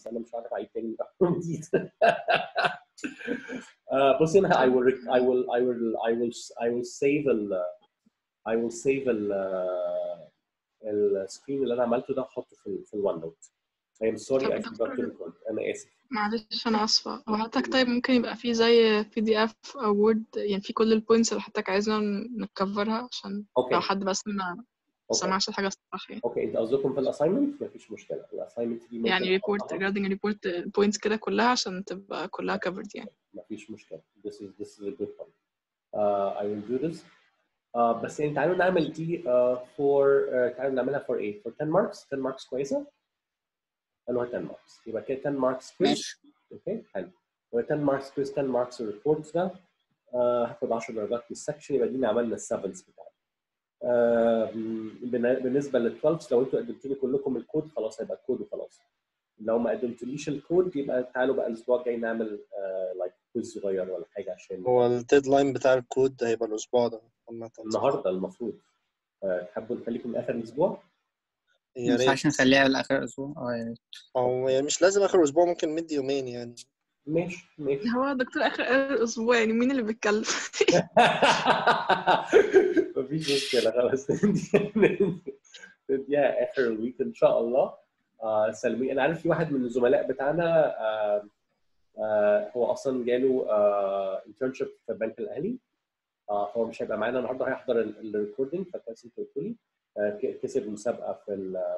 بس انا مش عارف اعيد تاني بقى جديد آه، بصي انا I will I will I will I will I will save ال I will save ال السكرين اللي انا عملته ده احطه في في الون نوت I am sorry طب I forgot to دكتور- record انا اسف معلش انا اسفه هو حضرتك طيب ممكن يبقى فيه زي بي دي اف او وورد يعني في كل البوينتس اللي حضرتك عايزنا نكفرها عشان اوكي لو حد بس ما اوكي سمعش الحاجه الصح يعني اوكي انت قصدكم في الاساينمنت مفيش مشكله الاساينمنت دي ممكن يعني ريبورت أحطها. regarding ريبورت البوينتس كده كلها عشان تبقى كلها covered يعني مفيش مشكله this is this is a good point uh, I will do this uh, بس يعني تعالوا نعمل دي uh, for uh, تعالوا نعملها for ايه for 10 marks 10 marks كويسه قالوا 10 marks يبقى كده 10 marks quiz ماشي اوكي حلو يبقى 10 marks quiz 10 marks الريبورت ده uh, هاخد 10 درجات في السكشن يبقى دي عملنا السفنس بتاعنا uh, بالنسبه لل 12 لو انتوا قدمتوا لي كلكم الكود خلاص هيبقى الكود وخلاص لو ما قدمتوليش الكود يبقى تعالوا بقى الاسبوع الجاي نعمل لايك كويز صغير ولا حاجه عشان هو الديدلاين بتاع الكود هيبقى الاسبوع ده عامة النهارده المفروض آه، تحبوا نخليكم اخر الاسبوع يا ما ريت ينفعش نخليها لاخر الاسبوع اه يا ريت او يعني مش لازم اخر اسبوع ممكن مدي يومين يعني ماشي ماشي هو دكتور اخر الاسبوع يعني مين اللي بيتكلم مفيش مشكله خلاص نديها اخر الويك ان شاء الله آه سلمي انا عارف في واحد من الزملاء بتاعنا آه آه هو اصلا جاله آه انترنشيب في البنك الاهلي آه هو مش هيبقى معانا النهارده هيحضر الريكوردنج فكويس انت قلت لي آه ك- كسب مسابقه في ال-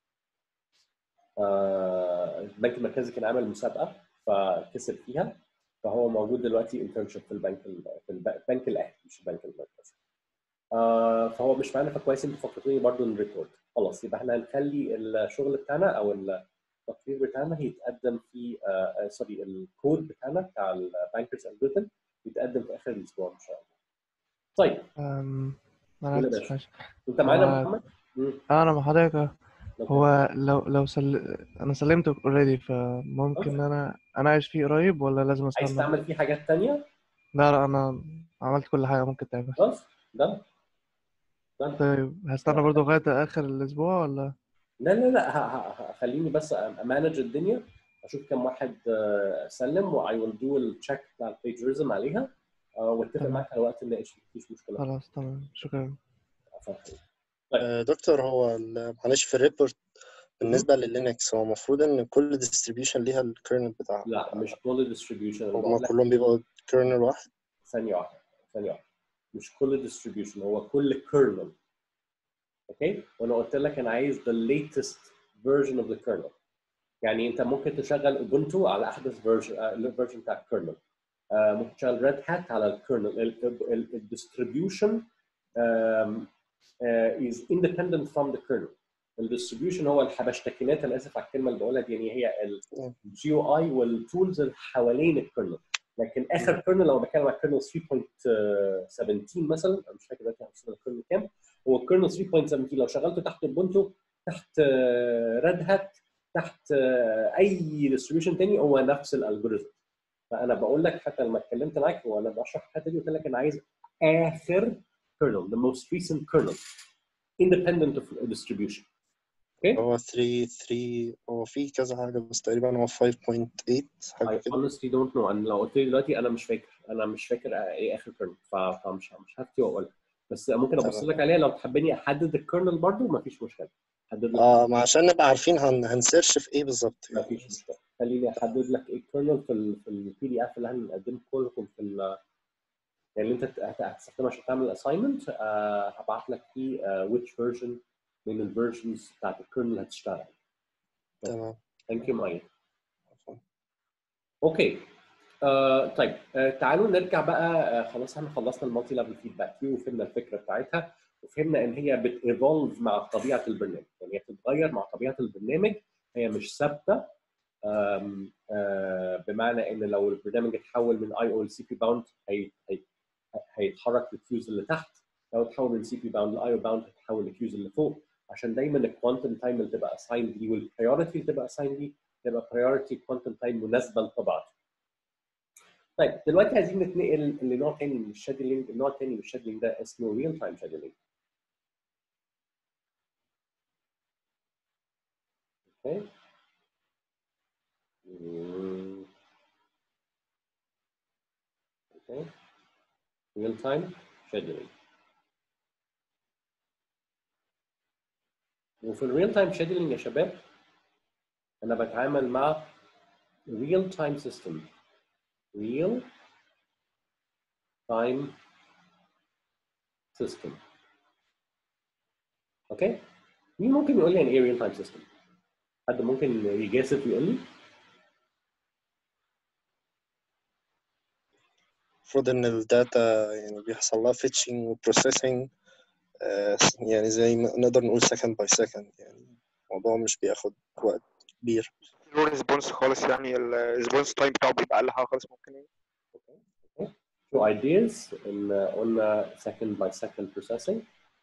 آه البنك المركزي كان عامل مسابقه فكسب فيها فهو موجود دلوقتي انترنشيب في البنك ال- في الب- البنك الاهلي مش البنك المركزي آه فهو مش معانا فكويس انتوا فكرتوني برضه نريكورد خلاص يبقى احنا هنخلي الشغل بتاعنا او التقرير بتاعنا هيتقدم في آه آه، سوري الكود بتاعنا بتاع البانكرز الجوريثم يتقدم في اخر الاسبوع ان شاء الله. طيب أم، قول أنا يا آسف، باشا. ماشي. انت معانا يا هو- محمد؟ مم. أنا مع حضرتك أهو. أوكي. هو لو لو سل... أنا سلمته أوريدي فممكن أنا أنا عايش فيه قريب ولا لازم عايز أستنى؟ تعمل فيه حاجات تانية؟ لا لا أنا عملت كل حاجة ممكن تعمل خلاص ده ده طيب هستنى برضو لغاية آخر الأسبوع ولا؟ لا لا لا ه- ه- ه- خليني بس امانج الدنيا اشوف كم واحد آه، سلم واي ويل دو التشيك بتاع البلاجرزم عليها آه، واتفق تمام. معاك على وقت نناقش مفيش مشكله خلاص تمام شكرا عفواً حبيبي. آه، دكتور هو ال- معلش في الريبورت بالنسبة للينكس هو المفروض ان كل ديستريبيوشن ليها الكيرنل بتاعها لا مش كل ديستريبيوشن هما كلهم بيبقوا كيرنل واحد ثانيه واحده ثانيه واحده مش كل ديستريبيوشن هو كل كيرنل اوكي وانا قلت لك انا عايز the latest version of the kernel يعني انت ممكن تشغل اوبونتو على احدث فيرجن الفيرجن بتاع الكيرنل ممكن تشغل ريد هات على الكيرنل الديستريبيوشن is independent from the kernel الديستريبيوشن هو الحبشتكنات انا اسف على الكلمه اللي بقولها دي يعني هي الجي او اي والتولز اللي حوالين الكيرنل لكن اخر كيرنل لو بتكلم على الكيرنل 3.17 مثلا انا مش فاكر دلوقتي هوصل الكيرنل كام هو الكيرنل 3.17 لو شغلته تحت اوبونتو تحت ريد هات تحت آه، اي ديستريبيوشن تاني هو نفس الالجوريزم فانا بقول لك حتى لما اتكلمت معاك وانا بشرح الحته دي قلت لك انا عايز اخر kernel the most recent kernel independent of distribution هو 3 3 هو في كذا حاجة بس تقريبا هو 5.8 حاجة I كده honestly don't know انا لو قلت لي دلوقتي انا مش فاكر انا مش فاكر ايه اخر kernel ف- فمش مش هفتي واقول لك بس ممكن ابص تمام. لك عليها لو تحبني احدد الكيرنل برضو مفيش مشكله احدد لك اه ما عشان نبقى عارفين هن... هنسيرش في ايه بالظبط يعني. مفيش مشكله خليني احدد لك ايه الكيرنل في ال في البي دي اف اللي هنقدمه لكم في ال يعني اللي انت هت- هتستخدمه عشان تعمل اساينمنت هبعت لك فيه which version من الفيرجنز بتاعت الكيرنل هتشتغل تمام ثانك يو مايا اوكي آه طيب آه تعالوا نرجع بقى آه خلاص احنا خلصنا المالتي ليفل فيدباك دي وفهمنا الفكره بتاعتها وفهمنا ان هي بتيفولف مع طبيعه البرنامج يعني هي بتتغير مع طبيعه البرنامج هي مش ثابته آم، آه بمعنى ان لو البرنامج اتحول من اي او لسي بي باوند هيتحرك للكيوز اللي تحت لو اتحول من سي بي باوند لاي او باوند هيتحول للكيوز اللي فوق عشان دايما الكوانتم تايم اللي تبقى اساين دي والبريورتي اللي تبقى اساين دي تبقى برايورتي كوانتم تايم مناسبه لطبيعته. طيب دلوقتي عايزين نتنقل لنوع تاني من الشادلينج، النوع التاني من الشادلينج ده اسمه ريل تايم شادلينج. اوكي Okay. Real time scheduling. وفي الريل تايم شيدولينج يا شباب انا بتعامل مع real time system real time system اوكي مين ممكن يقول لي يعني ايه real time system حد ممكن يجاسف ويقول لي المفروض ان الداتا يعني بيحصل لها فيتشنج وبروسيسنج يعني زي ما نقدر نقول second by second يعني الموضوع مش بياخد وقت كبير له ريسبونس خالص يعني الريسبونس تايم بتاعه بيبقى اقل حاجه خالص ممكن يعني two ideas in uh, قلنا second by second processing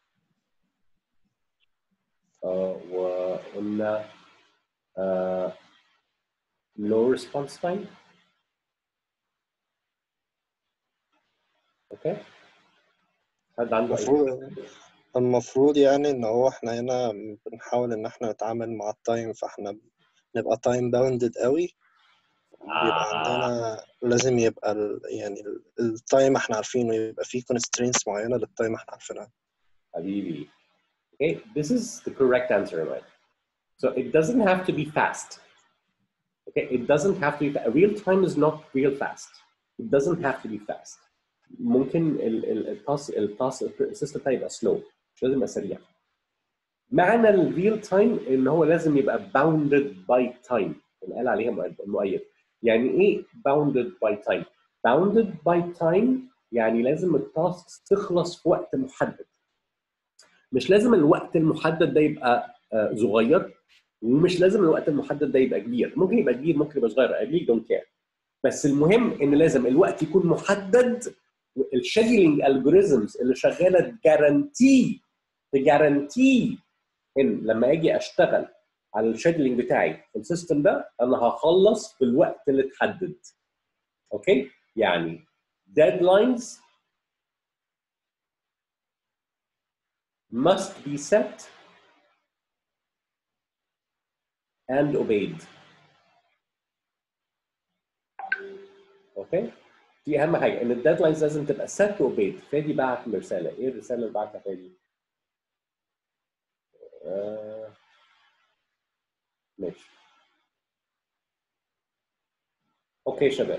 uh, وقلنا uh, low response time اوكي حد عنده اي المفروض المفروض يعني ان هو احنا هنا بنحاول ان احنا نتعامل مع التايم فاحنا نبقى تايم باوندد قوي بيبقى عندنا لازم يبقى ال يعني التايم احنا عارفينه يبقى فيه constraints معينة للتايم احنا عارفينها حبيبي okay this is the correct answer right so it doesn't have to be fast okay it doesn't have to be fa- real time is not real fast it doesn't have to be fast ممكن التاس التاس السيستم بتاعي يبقى slow مش لازم يبقى سريع معنى الريل تايم ان هو لازم يبقى bounded by time اللي قال عليها مؤيد- مؤيد يعني ايه bounded by time bounded by time يعني لازم التاسك تخلص في وقت محدد مش لازم الوقت المحدد ده يبقى آه، صغير ومش لازم الوقت المحدد ده يبقى كبير ممكن يبقى كبير ممكن يبقى صغير I really don't care بس المهم ان لازم الوقت يكون محدد الشيدولينج الجوريزمز اللي شغاله تجارانتي تجارانتي ان لما اجي اشتغل على الشيدولينج بتاعي في السيستم ده انا هخلص في الوقت اللي اتحدد اوكي يعني deadlines must be set and obeyed اوكي دي اهم حاجه ان الديدلاينز لازم تبقى set وobeyed فادي بعت لي رساله ايه الرساله اللي بعتها فادي؟ آه... ماشي اوكي شباب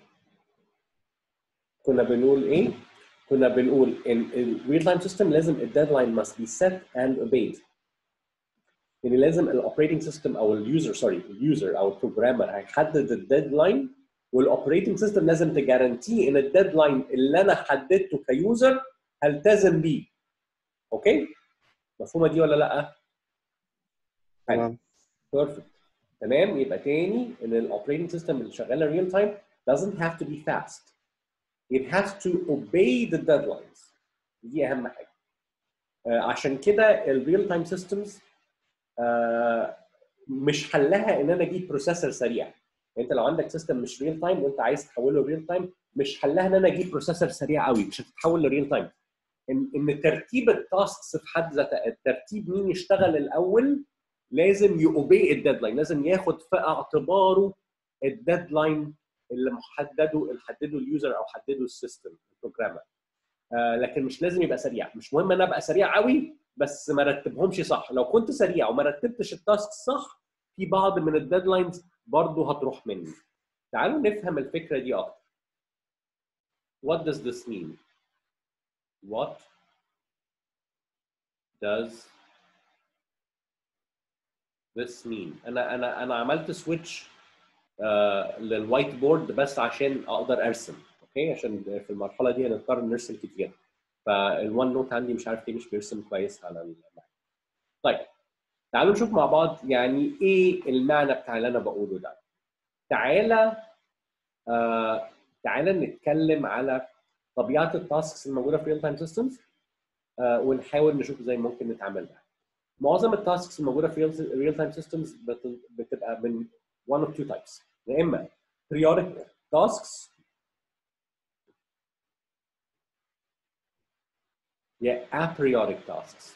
كنا بنقول ايه؟ كنا بنقول ان الريل تايم سيستم لازم الديدلاين must be set and obeyed يعني لازم الاوبريتنج سيستم او اليوزر سوري اليوزر او البروجرامر هيحدد الديدلاين والاوبريتنج سيستم لازم تجارانتي ان الديدلاين اللي انا حددته كيوزر هلتزم بيه اوكي مفهومه دي ولا لا تمام بيرفكت تمام يبقى تاني ان الاوبريتنج سيستم اللي شغاله ريل تايم doesn't have to be fast it has to obey the deadlines دي اهم حاجه آه، عشان كده الريل تايم سيستمز مش حلها ان انا اجيب بروسيسور سريع انت لو عندك سيستم مش ريل تايم وانت عايز تحوله ريل تايم مش حلها ان انا اجيب بروسيسور سريع قوي مش هتتحول لريل تايم ان ان ترتيب التاسكس في حد ذاتها الترتيب مين يشتغل الاول لازم يوبي الديدلاين لازم ياخد في اعتباره الديدلاين اللي محدده اللي حدده اليوزر او حدده السيستم البروجرامر آه لكن مش لازم يبقى سريع مش مهم ان أنا ابقى سريع قوي بس ما رتبهمش صح لو كنت سريع وما رتبتش التاسك صح في بعض من الديدلاينز برضه هتروح مني تعالوا نفهم الفكره دي اكتر What does this mean? What does this mean? انا انا انا عملت سويتش للوايت بورد بس عشان اقدر ارسم اوكي عشان في المرحله دي هنضطر نرسم كتير فالوان نوت عندي مش عارف ليه مش بيرسم كويس على الماك طيب تعالوا نشوف مع بعض يعني ايه المعنى بتاع اللي انا بقوله ده تعالى آه تعالى نتكلم على طبيعه التاسكس الموجوده في ريل تايم سيستمز ونحاول نشوف ازاي ممكن نتعامل معاها معظم التاسكس الموجوده في ريل تايم سيستمز بتبقى من one of two types يا اما periodic tasks يا aperiodic tasks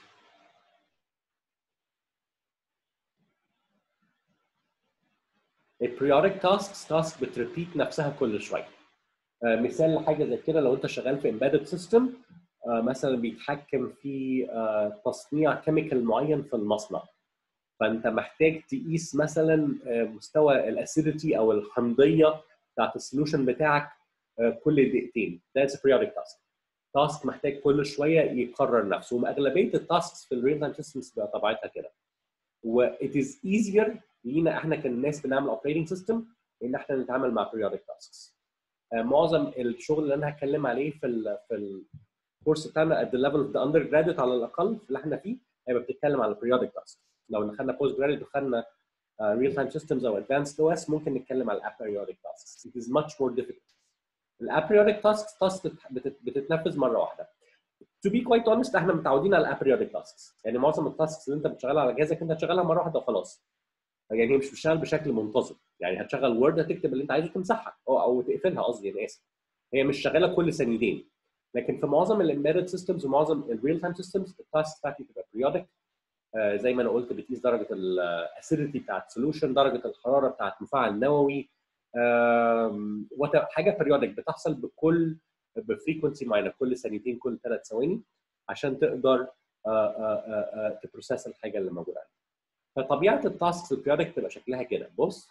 البريودك تاسكس تاسك بتريبيت نفسها كل شويه آه، مثال لحاجه زي كده لو انت شغال في embedded system آه، مثلا بيتحكم في آه، تصنيع كيميكال معين في المصنع فانت محتاج تقيس مثلا آه، مستوى الاسيديتي او الحمضيه بتاعت السولوشن بتاعك آه، كل دقيقتين that's a periodic task تاسك محتاج كل شويه يكرر نفسه واغلبيه التاسكس في الريل تايم سيستمز بتبقى طبيعتها كده و it is easier لينا احنا كناس بنعمل اوبريتنج سيستم ان احنا نتعامل مع periodic tasks آه، معظم الشغل اللي انا هتكلم عليه في ال في الكورس بتاعنا at the level of the undergraduate على الاقل اللي احنا فيه هيبقى بتتكلم على periodic tasks لو دخلنا post graduate ودخلنا uh, real time systems او advanced OS ممكن نتكلم على aperiodic tasks it is much more difficult الابريودك تاسكس تاسك بتتنفذ مره واحده to be quite honest احنا متعودين على الابريودك تاسكس يعني معظم التاسكس اللي انت بتشغلها على جهازك انت هتشغلها مره واحده وخلاص يعني هي مش بتشتغل بشكل منتظم يعني هتشغل وورد هتكتب اللي انت عايزه تمسحها او او تقفلها قصدي انا اسف هي مش شغاله كل ثانيتين لكن في معظم الامبيدد سيستمز ومعظم الريل تايم سيستمز التاسك بتاعتي بتبقى بريودك زي ما انا قلت بتقيس درجه الاسيديتي بتاعت سولوشن درجه الحراره بتاعت مفاعل نووي آم، وات- حاجه بريودك بتحصل بكل بفريكونسي معينه كل ثانيتين كل ثلاث ثواني عشان تقدر تبروسيس الحاجه اللي موجوده عندك فطبيعه التاسكس البريودك تبقى شكلها كده بص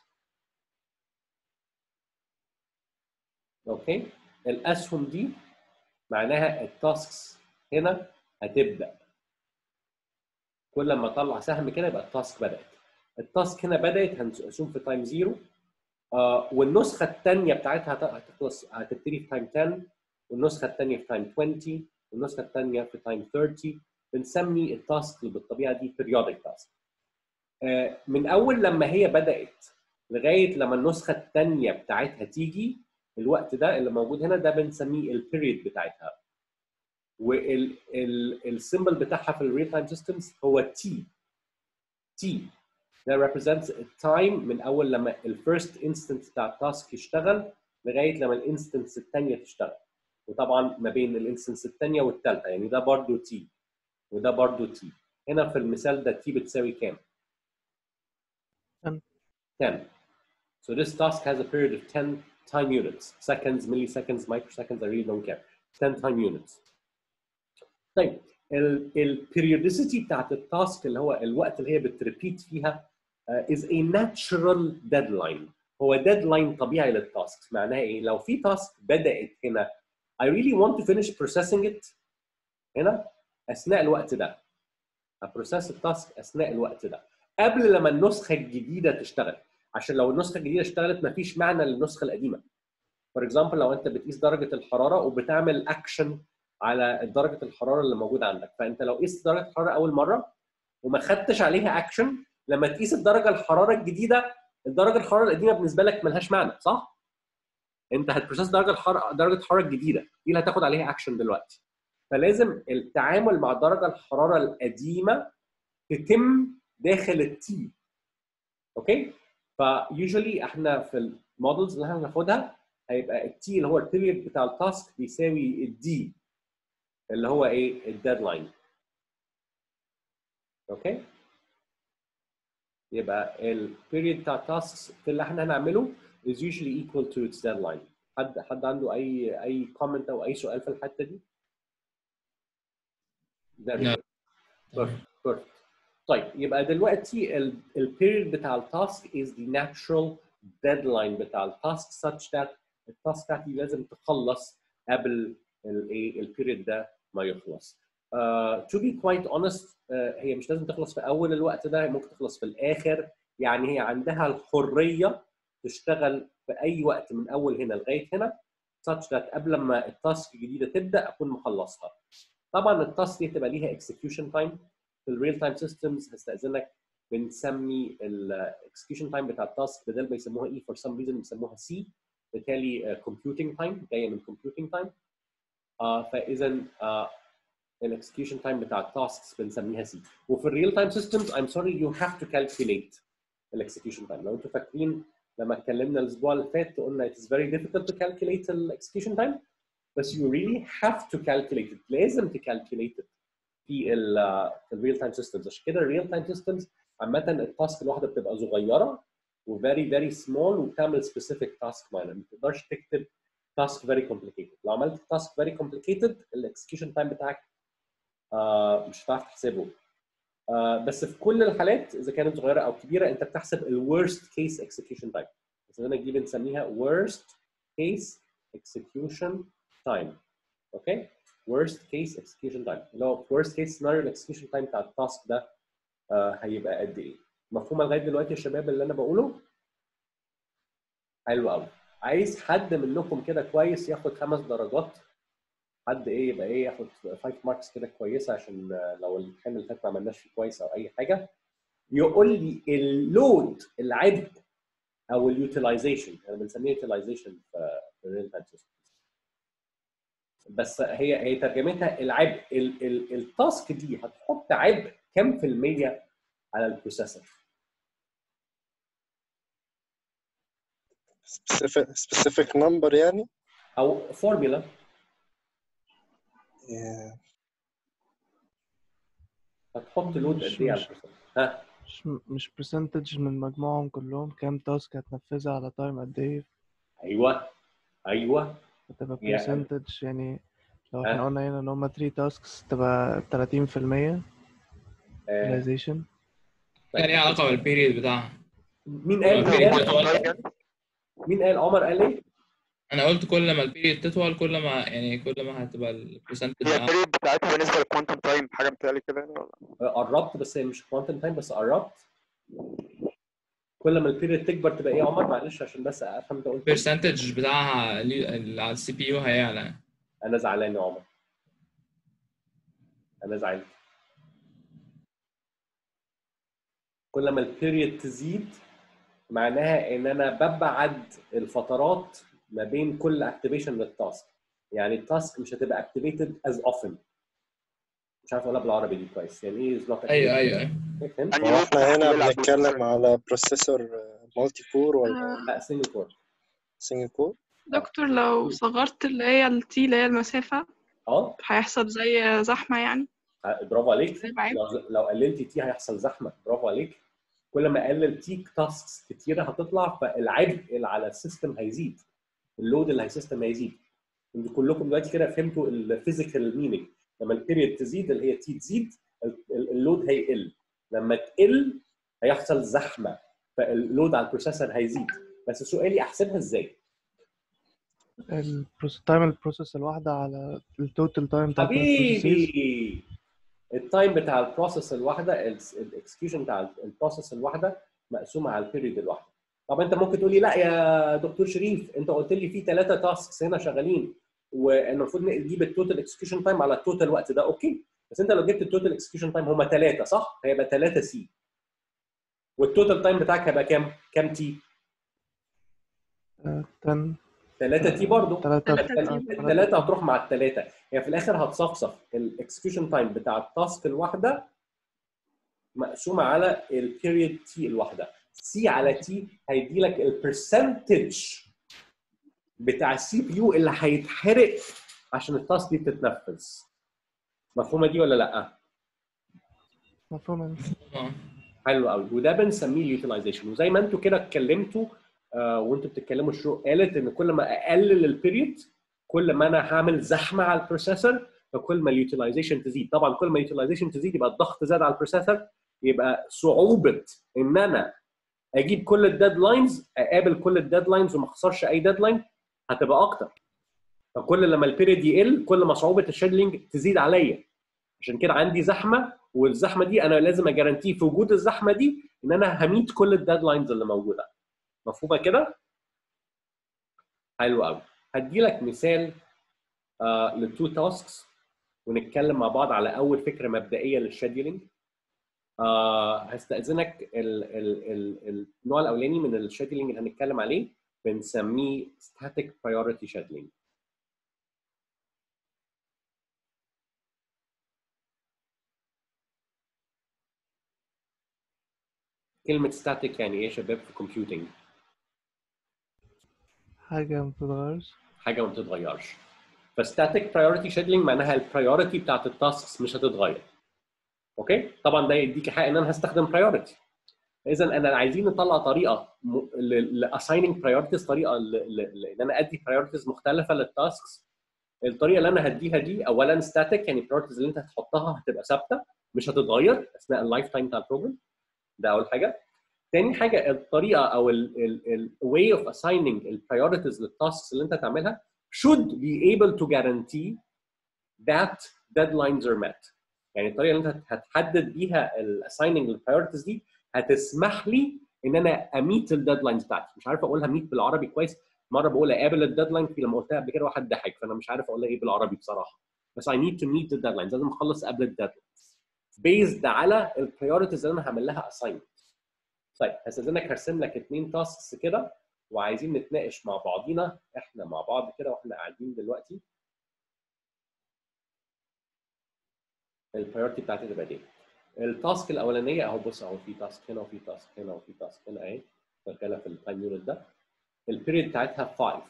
اوكي الاسهم دي معناها التاسكس هنا هتبدا كل ما اطلع سهم كده يبقى التاسك بدات التاسك هنا بدات هنقسم في تايم زيرو آه والنسخه الثانيه بتاعتها هت- هتخلص هتبتدي في تايم 10 والنسخه الثانيه في تايم 20 والنسخه الثانيه في تايم 30 بنسمي التاسك اللي بالطبيعه دي periodic task آه من اول لما هي بدات لغايه لما النسخه الثانيه بتاعتها تيجي الوقت ده اللي موجود هنا ده بنسميه البيريد بتاعتها والسيمبل بتاعها في الريل تايم سيستمز هو تي تي ده represents التايم من اول لما الفيرست انستنس بتاع التاسك يشتغل لغايه لما الانستنس الثانيه تشتغل وطبعا ما بين الانستنس الثانيه والثالثه يعني ده برضو تي وده برضو تي هنا في المثال ده تي بتساوي كام؟ 10. 10 So this task has a period of 10 time units seconds milliseconds microseconds I really don't care 10 time units طيب البيريوديسيتي بتاعت التاسك اللي هو الوقت اللي هي بتريبيت فيها uh, is a natural deadline هو deadline طبيعي للتاسك معناها ايه؟ لو في تاسك بدات هنا I really want to finish processing it هنا اثناء الوقت ده هبروسيس التاسك اثناء الوقت ده قبل لما النسخه الجديده تشتغل عشان لو النسخه الجديده اشتغلت مفيش معنى للنسخه القديمه فور اكزامبل لو انت بتقيس درجه الحراره وبتعمل اكشن على درجه الحراره اللي موجوده عندك فانت لو قيست درجه الحراره اول مره وما خدتش عليها اكشن لما تقيس الدرجه الحراره الجديده الدرجه الحراره القديمه بالنسبه لك ملهاش معنى صح؟ انت هتبروسيس درجه الحراره درجه الحراره الجديده دي اللي هتاخد عليها اكشن دلوقتي فلازم التعامل مع درجه الحراره القديمه تتم داخل التي اوكي فيوجوالي احنا في المودلز اللي احنا هناخدها هيبقى التي اللي هو البيريود بتاع التاسك بيساوي الدي اللي هو ايه الديدلاين اوكي يبقى البيريود بتاع التاسكس اللي احنا هنعمله is usually equal to its deadline حد حد عنده اي اي كومنت او اي سؤال في الحته دي؟ Very لا. good. Perfect. Perfect. طيب يبقى دلوقتي البيريود بتاع التاسك is the natural deadline بتاع التاسك such that التاسك بتاعتي لازم تخلص قبل الايه البيريود ده ما يخلص. Uh, to be quite honest uh, هي مش لازم تخلص في اول الوقت ده ممكن تخلص في الاخر يعني هي عندها الحريه تشتغل في اي وقت من اول هنا لغايه هنا such that قبل ما التاسك الجديده تبدا اكون مخلصها. طبعا التاسك دي هتبقى ليها execution time في الريل تايم سيستمز هستاذنك بنسمي الاكسكيوشن تايم بتاع التاسك بدل ما يسموها اي فور سم ريزن بيسموها سي بالتالي كومبيوتنج تايم جايه من كومبيوتنج تايم فاذا الاكسكيوشن تايم بتاع التاسكس بنسميها سي وفي الريل تايم سيستمز I'm sorry you have to calculate الاكسكيوشن تايم لو انتوا فاكرين لما اتكلمنا الاسبوع اللي فات قلنا it is very difficult to calculate الاكسكيوشن تايم بس you really have to calculate it لازم تكالكوليت it في ال في الريل تايم سيستمز عشان كده الريل تايم سيستمز عامه التاسك الواحده بتبقى صغيره وفيري فيري سمول وبتعمل سبيسيفيك تاسك معينه ما تقدرش تكتب تاسك فيري كومبليكيتد لو عملت تاسك فيري كومبليكيتد الاكسكيوشن تايم بتاعك آه مش هتعرف تحسبه آه بس في كل الحالات اذا كانت صغيره او كبيره انت بتحسب الورست كيس اكسكيوشن تايم بس هنا دي بنسميها worst case execution time اوكي worst case execution time اللي هو worst case scenario الاكسكيوشن تايم بتاع التاسك ده آه هيبقى قد ايه مفهومه لغايه دلوقتي يا شباب اللي انا بقوله حلو قوي عايز حد منكم كده كويس ياخد خمس درجات حد ايه يبقى ايه ياخد 5 ماركس كده كويسه عشان آه، لو الامتحان اللي فات ما عملناش فيه كويس او اي حاجه يقول لي اللود العبء او اليوتيلايزيشن انا بنسميه يوتيلايزيشن في الريل تايم سيستم بس هي هي ترجمتها العبء ال- ال- التاسك دي هتحط عبء كام في المية على البروسيسور specific specific number يعني او فورمولا yeah. هتحط لود مش- قد ايه على مش- البروسيسور ها مش مش برسنتج من مجموعهم كلهم كام تاسك هتنفذها على تايم قد ايه ايوه ايوه هتبقى يعني- برسنتج يعني لو احنا ها؟ قلنا هنا ان هما 3 تاسكس تبقى 30% آه. realization كان ليه علاقة بالبيريد بتاعها مين قال البيريد مين قال تطول يعني مين قال عمر قال ايه؟ انا قلت كل ما البيريد تطول كل ما يعني كل ما هتبقى البرسنتج هي البريد بتاعتها بالنسبه للكوانتم تايم حاجه متهيألي كده يعني ولا آه، قربت بس هي مش كوانتم تايم بس قربت كل ما البيريد تكبر تبقى ايه يا عمر معلش عشان بس افهم انت قلت إيه. البرسنتج بتاعها اللي على السي بي يو هيعلى انا زعلان يا عمر انا زعلت كل ما البيريد تزيد معناها ان انا ببعد الفترات ما بين كل اكتيفيشن للتاسك يعني التاسك مش هتبقى اكتيفيتد از اوفن مش عارف اقولها بالعربي دي كويس يعني ايه is not ايوه activated. ايوه ايوه فهمت؟ أنهي هو لود احنا هنا بيلعب بنتكلم بالبروسيسور؟ على بروسيسور مالتي كور ولا آه، لا سنجل كور سنجل كور دكتور لو صغرت اللي هي التي اللي هي المسافة اه هيحصل زي زحمة يعني برافو عليك زي بعيد لو لو قللت تي هيحصل زحمه برافو عليك كل ما قلل تيك تاسكس كتيره هتطلع فالعبء اللي على السيستم هيزيد اللود اللي على السيستم هيزيد انتوا كلكم دلوقتي كده فهمتوا الفيزيكال مينينج لما البيريد تزيد اللي هي تي تزيد ال- ال- اللود هيقل لما تقل هيحصل زحمه فاللود على البروسيسور هيزيد بس سؤالي احسبها ازاي؟ التايم البروسيس الواحدة على التوتال تايم بتاع كل البروسيسز حبيبي التايم بتاع البروسيس الواحده الاكسكيوشن بتاع البروسيس الواحده مقسومه على البيريد الواحده طب انت ممكن تقول لي لا يا دكتور شريف انت قلت لي في ثلاثه تاسكس هنا شغالين والمفروض نجيب التوتال اكسكيوشن تايم على التوتال وقت ده اوكي بس انت لو جبت التوتال اكسكيوشن تايم هم ثلاثه صح؟ هيبقى ثلاثه سي والتوتال تايم بتاعك هيبقى كام؟ كام تي؟ 10 ثلاثه تي برضه تلاتة تلاتة T. الثلاثه هتروح مع الثلاثه هي في الاخر هتصفصف الاكسكيوشن تايم بتاع التاسك الواحده مقسومه على البيريد تي الواحده سي على تي هيدي لك البرسنتج بتاع السي بي يو اللي هيتحرق عشان التاسك دي تتنفذ مفهومه دي ولا لا؟ مفهوم اه حلو قوي وده بنسميه اليوتيلايزيشن وزي ما انتوا كده اتكلمتوا آه وانتوا بتتكلموا الشروق قالت ان كل ما اقلل البيريود كل ما انا هعمل زحمه على البروسيسور فكل ما اليوتيلايزيشن تزيد طبعا كل ما اليوتيلايزيشن تزيد يبقى الضغط زاد على البروسيسور يبقى صعوبه ان انا اجيب كل الديدلاينز اقابل كل الديدلاينز وما اخسرش اي ديدلاين هتبقى اكتر فكل لما البيريد يقل كل ما صعوبه الشيدلينج تزيد عليا عشان كده عندي زحمه والزحمه دي انا لازم اجارانتيه في وجود الزحمه دي ان انا هميت كل الديدلاينز اللي موجوده مفهومه كده؟ حلو قوي هدي لك مثال آه للتو تاسكس ونتكلم مع بعض على اول فكره مبدئيه للشيدولينج آه هستاذنك ال ال ال النوع الاولاني من الشيدولينج اللي هنتكلم عليه بنسميه static priority scheduling كلمة static يعني ايه يا شباب في كومبيوتنج؟ حاجة ما بتتغيرش حاجة ما بتتغيرش. فستاتيك برايورتي شيدلينج معناها البرايورتي بتاعت التاسكس مش هتتغير. اوكي؟ طبعا ده يديك حق ان انا هستخدم برايورتي. اذا انا عايزين نطلع طريقه لاسايننج برايورتيز طريقه ل- ل- ل- ان انا ادي برايورتيز مختلفه للتاسكس الطريقه اللي انا هديها دي اولا ستاتيك يعني البرايورتيز اللي انت هتحطها هتبقى ثابته مش هتتغير اثناء اللايف تايم بتاع البروجرام ده اول حاجه تاني حاجه الطريقه او ال way of assigning البرايورتيز للتاسكس اللي انت تعملها should be able to guarantee that deadlines are met يعني الطريقه اللي انت هتحدد بيها الاسايننج للبرايورتيز دي هتسمح لي ان انا اميت الديدلاينز بتاعتي مش عارف اقولها ميت بالعربي كويس مره بقول اقابل الديدلاين في لما قلتها قبل كده واحد ضحك فانا مش عارف اقولها ايه بالعربي بصراحه بس I need to meet the deadlines لازم اخلص قبل الديدلاينز based على البرايورتيز اللي انا هعمل لها assignment طيب هستاذنك هرسم لك اثنين تاسكس كده وعايزين نتناقش مع بعضينا احنا مع بعض كده واحنا قاعدين دلوقتي البرايورتي بتاعتي تبقى دي التاسك الاولانيه اهو بص اهو في تاسك هنا وفي تاسك هنا وفي تاسك هنا اهي شغاله في التايم يونت ده البيريد بتاعتها 5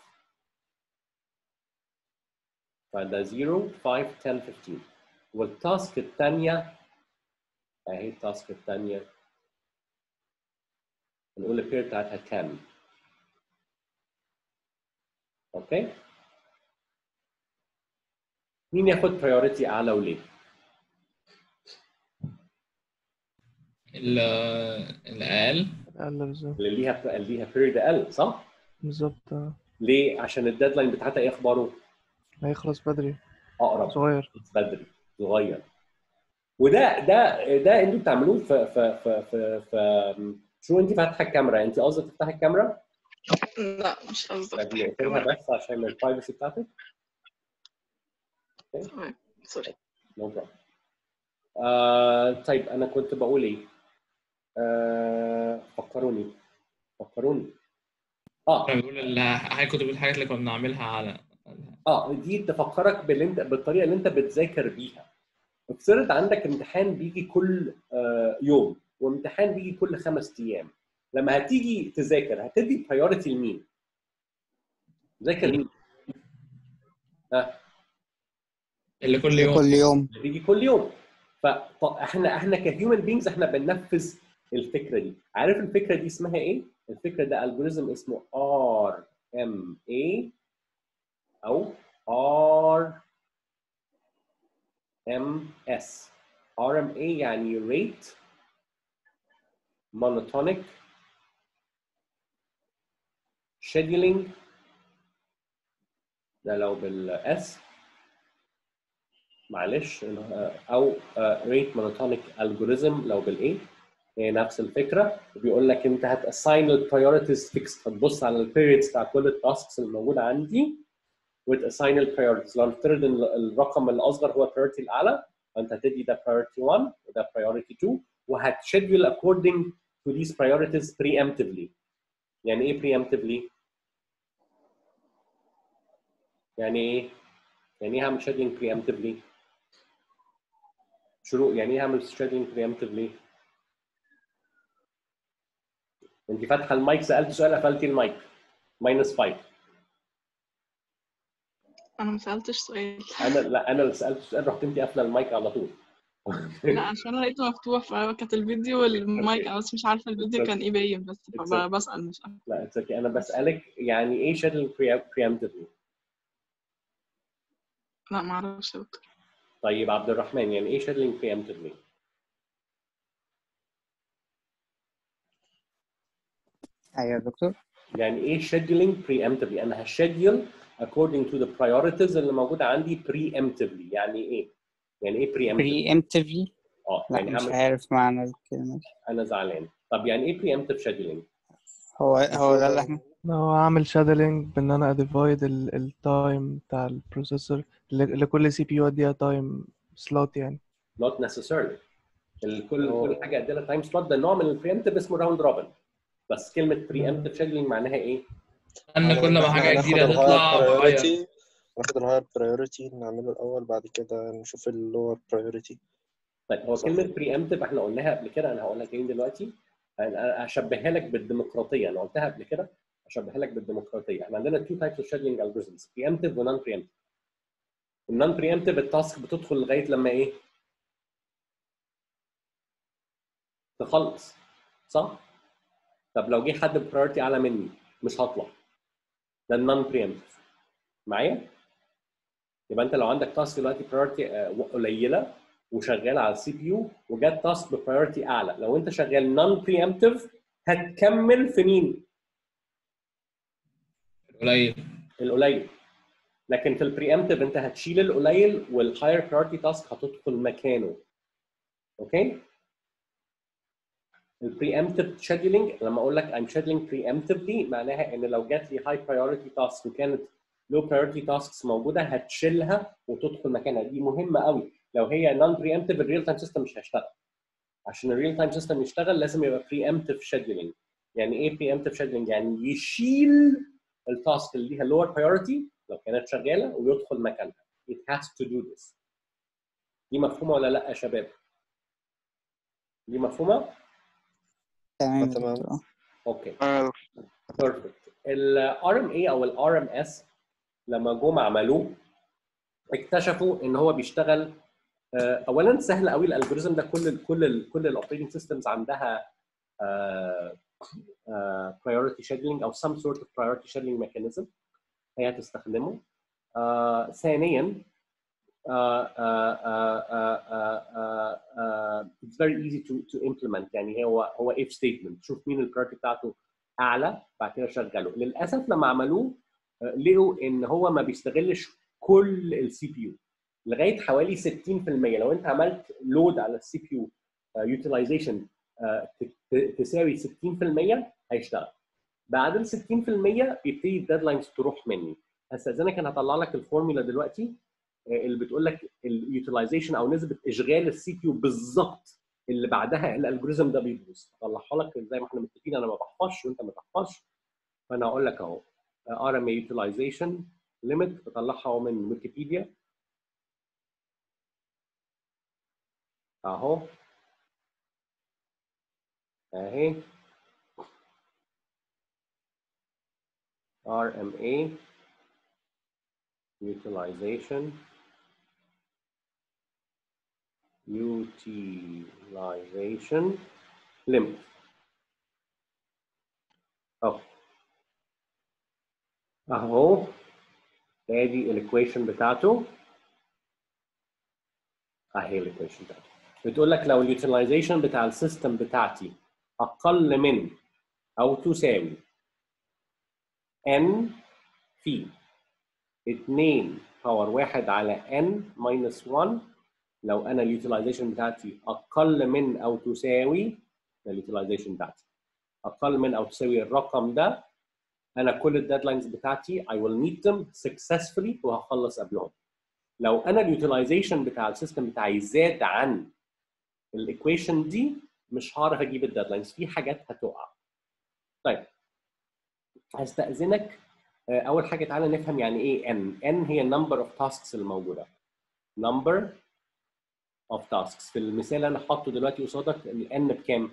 فده 0 5 10 15 والتاسك الثانيه اهي التاسك الثانيه نقول البيريد بتاعتها كام اوكي مين ياخد برايورتي اعلى وليه؟ ال- الاقل اقل بالظبط اللي ليها اللي ليها بيريد اقل صح؟ بالظبط آه. ليه؟ عشان الديدلاين بتاعتها ايه اخباره؟ هيخلص بدري اقرب صغير بدري صغير وده ده ده انتوا بتعملوه في في في في, في شو انت فاتحه الكاميرا انت قصدك تفتحي الكاميرا؟ لا مش قصدي طيب افتح نقفلها الكاميرا بس عشان البرايفسي بتاعتك تمام سوري نو بروبلم آه طيب انا كنت بقول ايه؟ آه فكروني فكروني اه كنا بنقول ال- حاجه كنت بقول الحاجات اللي كنا بنعملها على اه دي تفكرك باللي انت بالطريقه اللي انت بتذاكر بيها افترض عندك امتحان بيجي كل آه يوم وامتحان بيجي كل خمس ايام لما هتيجي تذاكر هتدي برايورتي لمين؟ ذاكر مين؟ ها اللي كل يوم كل يوم بيجي كل يوم فاحنا احنا كهيومن بينجز احنا بننفذ الفكره دي عارف الفكره دي اسمها ايه؟ الفكره ده الجوريزم اسمه ار ام اي او ار ام اس ار ام اي يعني rate monotonic scheduling ده لو بالاس معلش او ريت مونوتونيك الجوريزم لو بالايه هي نفس الفكره بيقول لك انت هتاساين البرايورتيز فيكس هتبص على البيريدز بتاع كل التاسكس الموجوده عندي وتاساين البرايورتيز لو نفترض ان الرقم الاصغر هو البرايورتي الاعلى فانت هتدي ده priority 1 وده priority 2 وهتشيدول according to these priorities preemptively يعني ايه preemptively؟ يعني ايه؟ يعني ايه هعمل scheduling preemptively؟ شروق يعني ايه هعمل scheduling preemptively؟ انت فاتحه المايك سالت سؤال قفلتي المايك ماينس 5 انا ما سالتش سؤال انا لا انا اللي سالت السؤال رحت انت قافله المايك على طول لا عشان انا لقيته مفتوح فكانت الفيديو والمايك انا بس مش عارفه الفيديو كان ايه باين بس فبسال مش عارفه لا اتس اوكي انا بسالك يعني ايه scheduling pre- preemptively؟ لا ما اعرفش يا دكتور طيب عبد الرحمن يعني ايه scheduling preemptively؟ ايوه يا دكتور يعني ايه scheduling preemptively؟ انا هشيدول according to the priorities اللي موجوده عندي preemptively يعني ايه؟ يعني ايه preemptively؟ preemptively اه لا يعني مش هعمل عارف معنى الكلمة دي. انا زعلان طب يعني ايه preemptive scheduling؟ هو هو ده اللي احنا إن هو عامل شادلينج بان انا اديفايد التايم بتاع البروسيسور لكل سي بي يو اديها تايم سلوت يعني not necessarily ال- كل كل حاجه ادي لها تايم سلوت ده نوع من البريمتيف اسمه راوند روبن بس كلمه preemptive scheduling معناها ايه؟ ان كل ما حاجه هناخد جديده الهاير تطلع تغير priority ناخد الهاير برايورتي نعمله الاول بعد كده نشوف اللور برايورتي طيب هو صح. كلمه preemptive احنا قلناها قبل كده انا هقول لك ايه دلوقتي انا هشبهها لك بالديمقراطيه انا قلتها قبل كده هشبهها لك بالديمقراطيه احنا عندنا two types of scheduling algorithms preemptive و non preemptive النون preemptive التاسك بتدخل لغايه لما ايه؟ تخلص صح؟ طب لو جه حد برايورتي اعلى مني مش هطلع ده النون بريمتيف معايا؟ يبقى انت لو عندك تاسك دلوقتي برايورتي قليله وشغال على السي بي يو وجات تاسك ببرايورتي اعلى لو انت شغال نون بريمتيف هتكمل في مين؟ قليل القليل لكن في البريمتيف انت هتشيل القليل والهاير برايورتي تاسك هتدخل مكانه اوكي البريمتيف شيدولينج لما اقول لك I'm scheduling preemptively معناها ان لو جات لي هاي برايورتي تاسك وكانت لو برايورتي تاسكس موجوده هتشيلها وتدخل مكانها دي مهمه قوي لو هي نون بريمتيف الريل تايم سيستم مش هيشتغل عشان الريل تايم سيستم يشتغل لازم يبقى بريمتيف شيدولينج يعني ايه بريمتيف شيدولينج يعني يشيل التاسك اللي ليها lower priority لو كانت شغاله ويدخل مكانها it has to do this دي مفهومه ولا لا يا شباب؟ دي مفهومه؟ تمام يا تمام. دكتور. اوكي آه، بيرفكت الار ام اي او الار ام اس لما جم عملوه اكتشفوا ان هو بيشتغل آه، اولا سهل قوي الالجوريزم ده كل ال كل ال كل الاوبريتنج سيستمز عندها آه، آه، priority scheduling او some sort of priority scheduling mechanism هي هتستخدمه آه، ثانيا آه، آه، آه، آه، آه، آه، it's very easy to to implement يعني هو هو if statement شوف مين البرايورتي بتاعته اعلى بعد كده شغله للاسف لما عملوه آه، لقوا ان هو ما بيستغلش كل السي بي يو لغايه حوالي 60% لو انت عملت لود على السي بي يو يوتيلايزيشن تساوي 60% هيشتغل بعد ال 60% بيبتدي الديدلاينز تروح مني هستاذنك انا هطلع لك الفورمولا دلوقتي آه، اللي بتقول لك اليوتيلايزيشن او نسبه اشغال السي بي يو بالظبط اللي بعدها الالجوريزم ده بيبوظ هطلعها لك زي ما احنا متفقين انا ما بحفظش وانت ما تحفظش فانا هقول لك اهو ار ام يوتيلايزيشن ليميت بطلعها اهو من ويكيبيديا اهو اهي RMA utilization utilization limit اهو اهو ادي الايكويشن بتاعته اهي الايكويشن بتاعته بتقول لك لو اليوتيلايزيشن بتاع السيستم بتاعتي اقل من او تساوي n في 2 باور 1 على n minus 1 لو انا اليوتيلايزيشن بتاعتي اقل من او تساوي اليوتيلايزيشن بتاعتي اقل من او تساوي الرقم ده انا كل الديدلاينز بتاعتي I will meet them successfully وهخلص قبلهم لو انا اليوتيلايزيشن بتاع السيستم بتاعي زاد عن الايكويشن دي مش هعرف اجيب الديدلاينز في حاجات هتقع طيب هستأذنك آه، أول حاجة تعالى نفهم يعني إيه N. N هي number of tasks الموجودة. Number of tasks. في المثال اللي أنا حاطه دلوقتي قصادك ال N بكام؟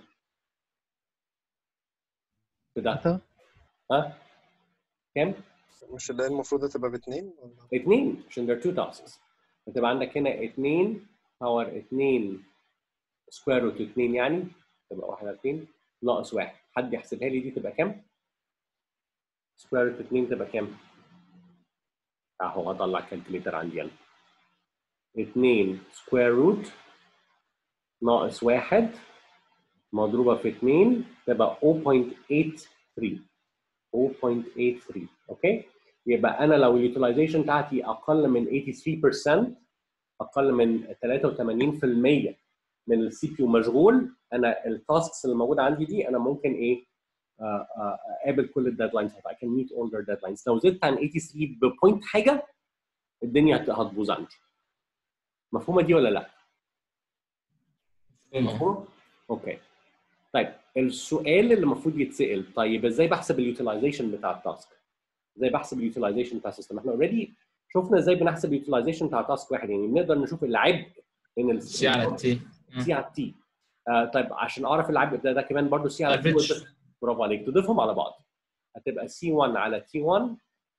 كده ثلاثة ها؟ كام؟ مش اللي هي المفروض تبقى باتنين ولا اثنين عشان there are two tasks. فتبقى عندك هنا اثنين باور اثنين سكوير روت اثنين يعني تبقى واحد على اثنين ناقص واحد. حد يحسبها لي دي تبقى كام؟ سكوير روت 2 تبقى كام؟ اهو هطلع الكالكوليتر عندي انا 2 سكوير روت ناقص 1 مضروبه في 2 تبقى 0.83 0.83 اوكي يبقى انا لو اليوتيلايزيشن بتاعتي اقل من 83% اقل من 83% من السي بي يو مشغول انا التاسكس اللي موجوده عندي دي انا ممكن ايه آه، آه، اقابل كل الديدلاينز I can meet all their deadlines لو زدت عن 83 ببوينت حاجه الدنيا هت- هتبوظ عندي مفهومه دي ولا لا؟ مفهومة. مفهومه؟ اوكي طيب السؤال اللي المفروض يتسال طيب ازاي بحسب اليوتيلايزيشن بتاع التاسك؟ ازاي بحسب اليوتيلايزيشن بتاع السيستم؟ احنا اوريدي شفنا ازاي بنحسب اليوتيلايزيشن بتاع تاسك واحد يعني بنقدر نشوف العبء ان ال- سي على التي سي على التي آه طيب عشان اعرف العبء ده ده كمان برضه سي على تي الفيتش. برافو عليك تضيفهم على بعض هتبقى سي 1 على تي 1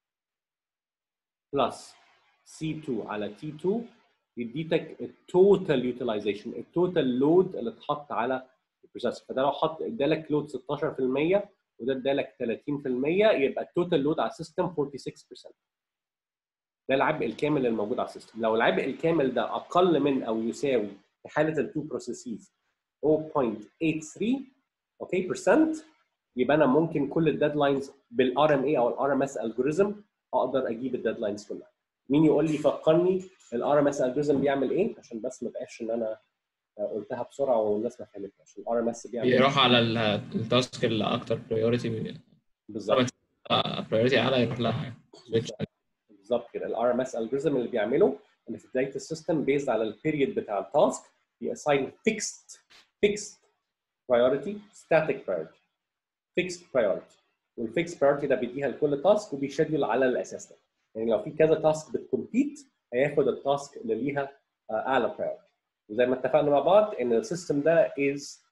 بلس سي 2 على تي 2 يديتك التوتال يوتيلايزيشن التوتال لود اللي اتحط على البروسيسور فده لو حط ادالك لود 16% وده ادالك 30% يبقى التوتال لود على السيستم 46% ده العبء الكامل الموجود على السيستم لو العبء الكامل ده اقل من او يساوي في حاله التو بروسيسز 0.83 اوكي برسنت يبقى انا ممكن كل الديدلاينز بالار ام اي او الار ام اس الجوريزم اقدر اجيب الديدلاينز كلها مين يقول لي فكرني الار ام اس الجوريزم بيعمل ايه عشان بس ما بقاش ان انا قلتها بسرعه والناس ما فهمتهاش الار ام اس بيعمل بيروح على ال- التاسك اللي اكتر برايورتي بالظبط برايورتي اعلى يروح لها switch. بالظبط كده الار ام اس الجوريزم اللي بيعمله ان في بدايه السيستم بيزد على البيريد بتاع التاسك ياساين فيكست فيكست برايورتي ستاتيك برايورتي فيكست برايورتي والفيكست برايورتي ده بيديها لكل تاسك وبيشدل على الاساس ده يعني لو في كذا تاسك بتكمبيت هياخد التاسك اللي ليها آه، اعلى برايورتي وزي ما اتفقنا مع بعض ان السيستم ده از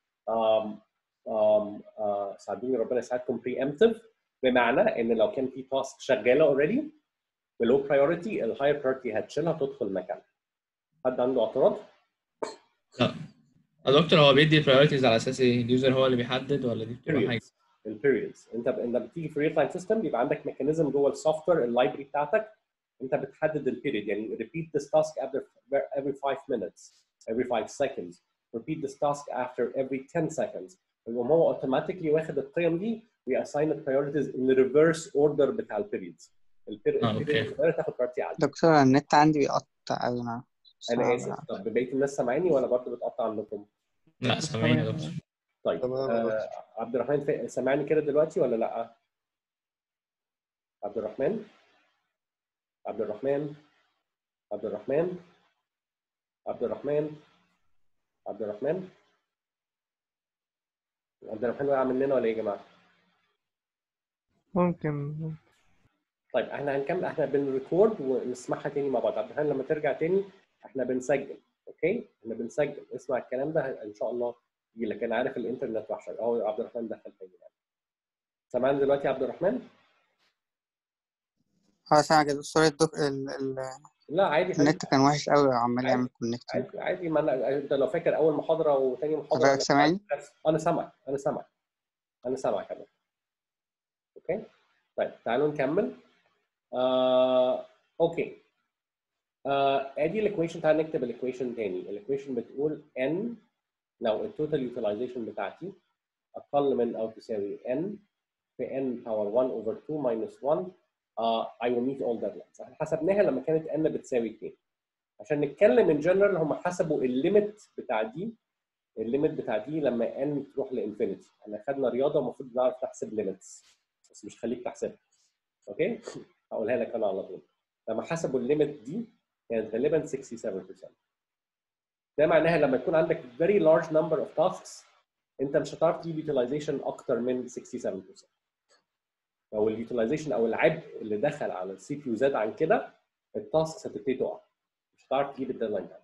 ساعدوني ربنا يساعدكم preemptive بمعنى ان لو كان في تاسك شغاله اوريدي بلو برايورتي الهاير برايورتي هتشيلها تدخل مكانها حد عنده اعتراض؟ لا يا دكتور هو بيدي priorities على اساس ايه؟ اليوزر هو اللي بيحدد ولا دي بتبقى حاجه؟ periods البيريودز انت ب... انت بتيجي في ريل تايم سيستم بيبقى عندك ميكانيزم جوه السوفت وير اللايبرري بتاعتك انت بتحدد البيريود يعني repeat this task after every 5 minutes every 5 seconds repeat this task after every 10 seconds يقوم هو اوتوماتيكلي واخد القيم دي ويأساين البرايورتيز ان ريفرس اوردر بتاع البيريودز آه، أوكي. البيريود تاخد برايورتي عاليه دكتور النت عندي بيقطع أوي أنا انا صعب. اسف طب بقيه الناس سامعيني ولا برضه بتقطع عندكم؟ لا سامعين يا دكتور طيب تمام يا آه عبد الرحمن في- سامعني كده دلوقتي ولا لا؟ عبد الرحمن عبد الرحمن عبد الرحمن عبد الرحمن عبد الرحمن عبد الرحمن وقع مننا ولا ايه يا جماعه؟ ممكن طيب احنا هنكمل احنا بنريكورد ونسمعها تاني مع بعض عبد الرحمن لما ترجع تاني احنا بنسجل اوكي احنا بنسجل اسمع الكلام ده ان شاء الله يجي لك انا عارف الانترنت وحشه اهو عبد الرحمن دخل تاني يعني. سامعني دلوقتي يا عبد الرحمن؟ اه سامع كده دكتور الدك... ال... ال... لا عادي حبيبي. النت كان وحش أوي عمال عادي. يعمل كونكت عادي عادي ما انا انت لو فاكر اول محاضره وثاني محاضره حضرتك سامعني؟ انا سامعك انا سامعك انا سامعك كمان اوكي طيب تعالوا نكمل آه، اوكي آه، ادي الايكويشن تعال نكتب الايكويشن تاني الايكويشن بتقول ان لو التوتال يوتيلايزيشن بتاعتي اقل من او تساوي n في n power 1 over 2 minus 1 uh, I will meet all deadlines احنا حسبناها لما كانت n بتساوي 2 عشان نتكلم ان جنرال هم حسبوا الليميت بتاع دي الليميت بتاع دي لما n تروح لانفينيتي احنا خدنا رياضه المفروض نعرف نحسب ليميتس بس مش خليك تحسبها اوكي هقولها لك انا على طول لما حسبوا الليميت دي كانت غالبا 67% ده معناها لما يكون عندك very large number of tasks انت مش هتعرف تجيب utilization اكتر من 67% لو اليوتيلايزيشن او العبء اللي دخل على السي بي يو زاد عن كده التاسكس هتبتدي تقع مش هتعرف تجيب الديدلاين ده